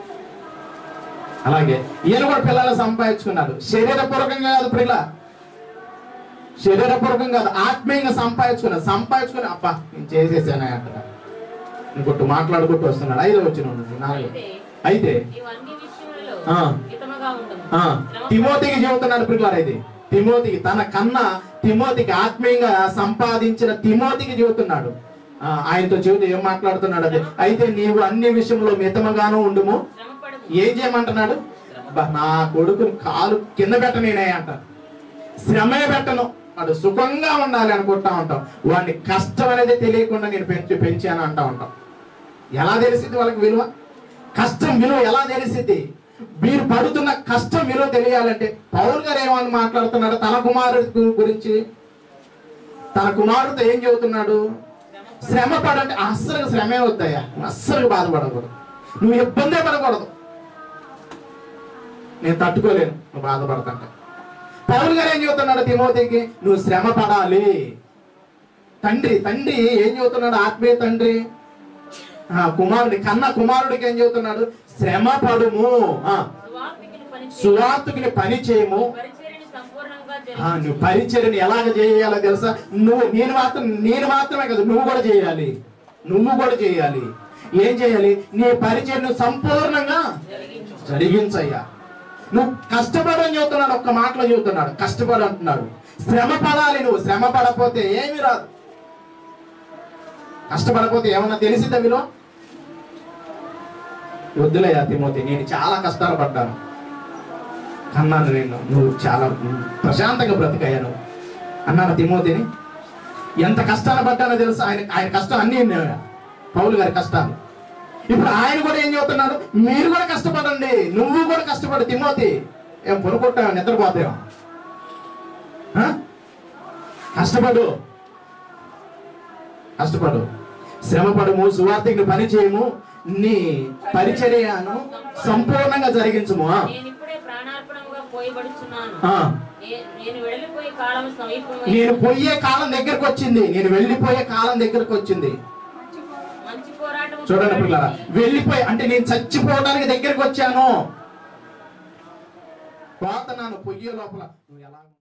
అలాగే ఈయన కూడా పిల్లలు సంపాదించుకున్నారు శరీరపూర్వకంగా కాదు పిల్ల శరీరపూర్వకం కాదు ఆత్మీయంగా సంపాదించుకున్నాడు సంపాదించుకుని అబ్బా నేను చేసేసానే అంటారు ఇంకొట్టు మాట్లాడుకుంటూ వస్తున్నాడు ఐదో వచ్చిన నాలుగు అయితే అయితే ఇవన్నీ విషయములలో ఆ. మితముగా ఉండము ఆ తిమోతికి చెబుతున్నాడు పిల్లలు ఇది తిమోతికి తన కన్నా తిమోతికి ఆత్మీయంగా సంపాదించిన తిమోతికి చెబుతున్నాడు ఆ, ఆయనతో చెబుతూ ఏం మాట్లాడుతున్నాడు అది అయితే నీవు అన్ని విషయంలో మితముగాను ఉండుము శ్రమపడదు ఏం చేయమంటున్నాడు "అబ్బా, నా కొడుకుని కాలు కింద పెట్టనేనే అంట శ్రమే పెట్టను వాడు సుఖంగా ఉండాలి అనుకుంటా ఉంటాం వాడిని కష్టం అనేది తెలియకుండా నేను పెంచి పెంచాను అంటా ఉంటాం ఎలా తెలిసింది వాళ్ళకి విలువ కష్టం విలువ ఎలా తెలిసింది మీరు పడుతున్న కష్టం విలువ తెలియాలంటే పౌల్ గారు ఏమని మాట్లాడుతున్నాడు తన కుమారుడి గు- గురించి తన కుమారుడితో ఏం చెబుతున్నాడు శ్రమ పడంటే అస్సలు శ్రమే వద్దయ్యా నువ్వు అస్సలు బాధపడకూడదు నువ్వు ఇబ్బందే పడకూడదు నేను తట్టుకోలేను నువ్వు బాధపడతాంటే పౌలు గారు ఏం చెబుతున్నాడు తిమోతికి నువ్వు శ్రమ పడాలి తండ్రి తండ్రి ఏం చెబుతున్నాడు ఆత్మీయ తండ్రి ఆ, కుమారుడి కన్న కుమారుడికి ఏం చెబుతున్నాడు శ్రమ పడుము ఆ, సువార్తికుని పని చేయి. సువార్తికుని పని చేయము పరిచర్యని సంపూర్ణంగా ఆ, జరిగించు. నువ్వు పరిచర్ని ఎలాగ చేయాలో తెలుసా నువ్వు నేను మాత్రం నేను మాత్రమే కదా నువ్వు కూడా చేయాలి నువ్వు కూడా చేయాలి ఏం చేయాలి నీ పరిచయను సంపూర్ణంగా జరిగించయ్యా నువ్వు కష్టపడని చెబుతున్నాడు ఒక్క మాటలో చెబుతున్నాడు కష్టపడు అంటున్నాడు శ్రమ పడాలి నువ్వు శ్రమ పడపోతే ఏమి రాదు కష్టపడపోతే ఏమన్నా తెలిసిందా విలువ వద్దులయ్యా తిమోతి నేను చాలా కష్టాలు పడ్డాను అన్నాను నేను నువ్వు చాలా ప్రశాంతంగా బ్రతికయ్యా నువ్వు అన్నాను తిమోతిని ఎంత కష్టాలు పడ్డానో తెలుసు ఆయన ఆయన కష్టం అన్ని ఉన్నాయి. పౌలు గారి కష్టాలు ఇప్పుడు ఆయన కూడా ఏం చెబుతున్నాడు మీరు కూడా కష్టపడండి నువ్వు కూడా కష్టపడు తిమోతి ఏం పొనుకుంటావు నిద్రపోతావు ఆ? కష్టపడు కష్టపడు శ్రమపడము సువార్తికి పని చేయము నీ పరిచర్యను సంపూర్ణంగా జరిగించుము ఆ. నేను ఇప్పుడే ప్రాణార్పణముగా పోయబడుచున్నాను ఆ. నే- నేను వెళ్ళిపోయే కాలం సమీపమై నేను పోయే కాలం దగ్గరకు వచ్చింది నేను వెళ్ళిపోయే కాలం దగ్గరకు వచ్చింది మంచి పోరాటం చూడండి పిల్లరా వెళ్ళిపోయి అంటే నేను చచ్చిపోవడానికి దగ్గరకు వచ్చాను పోతున్నాను పొయ్యే లోపల నువ్వు ఎలా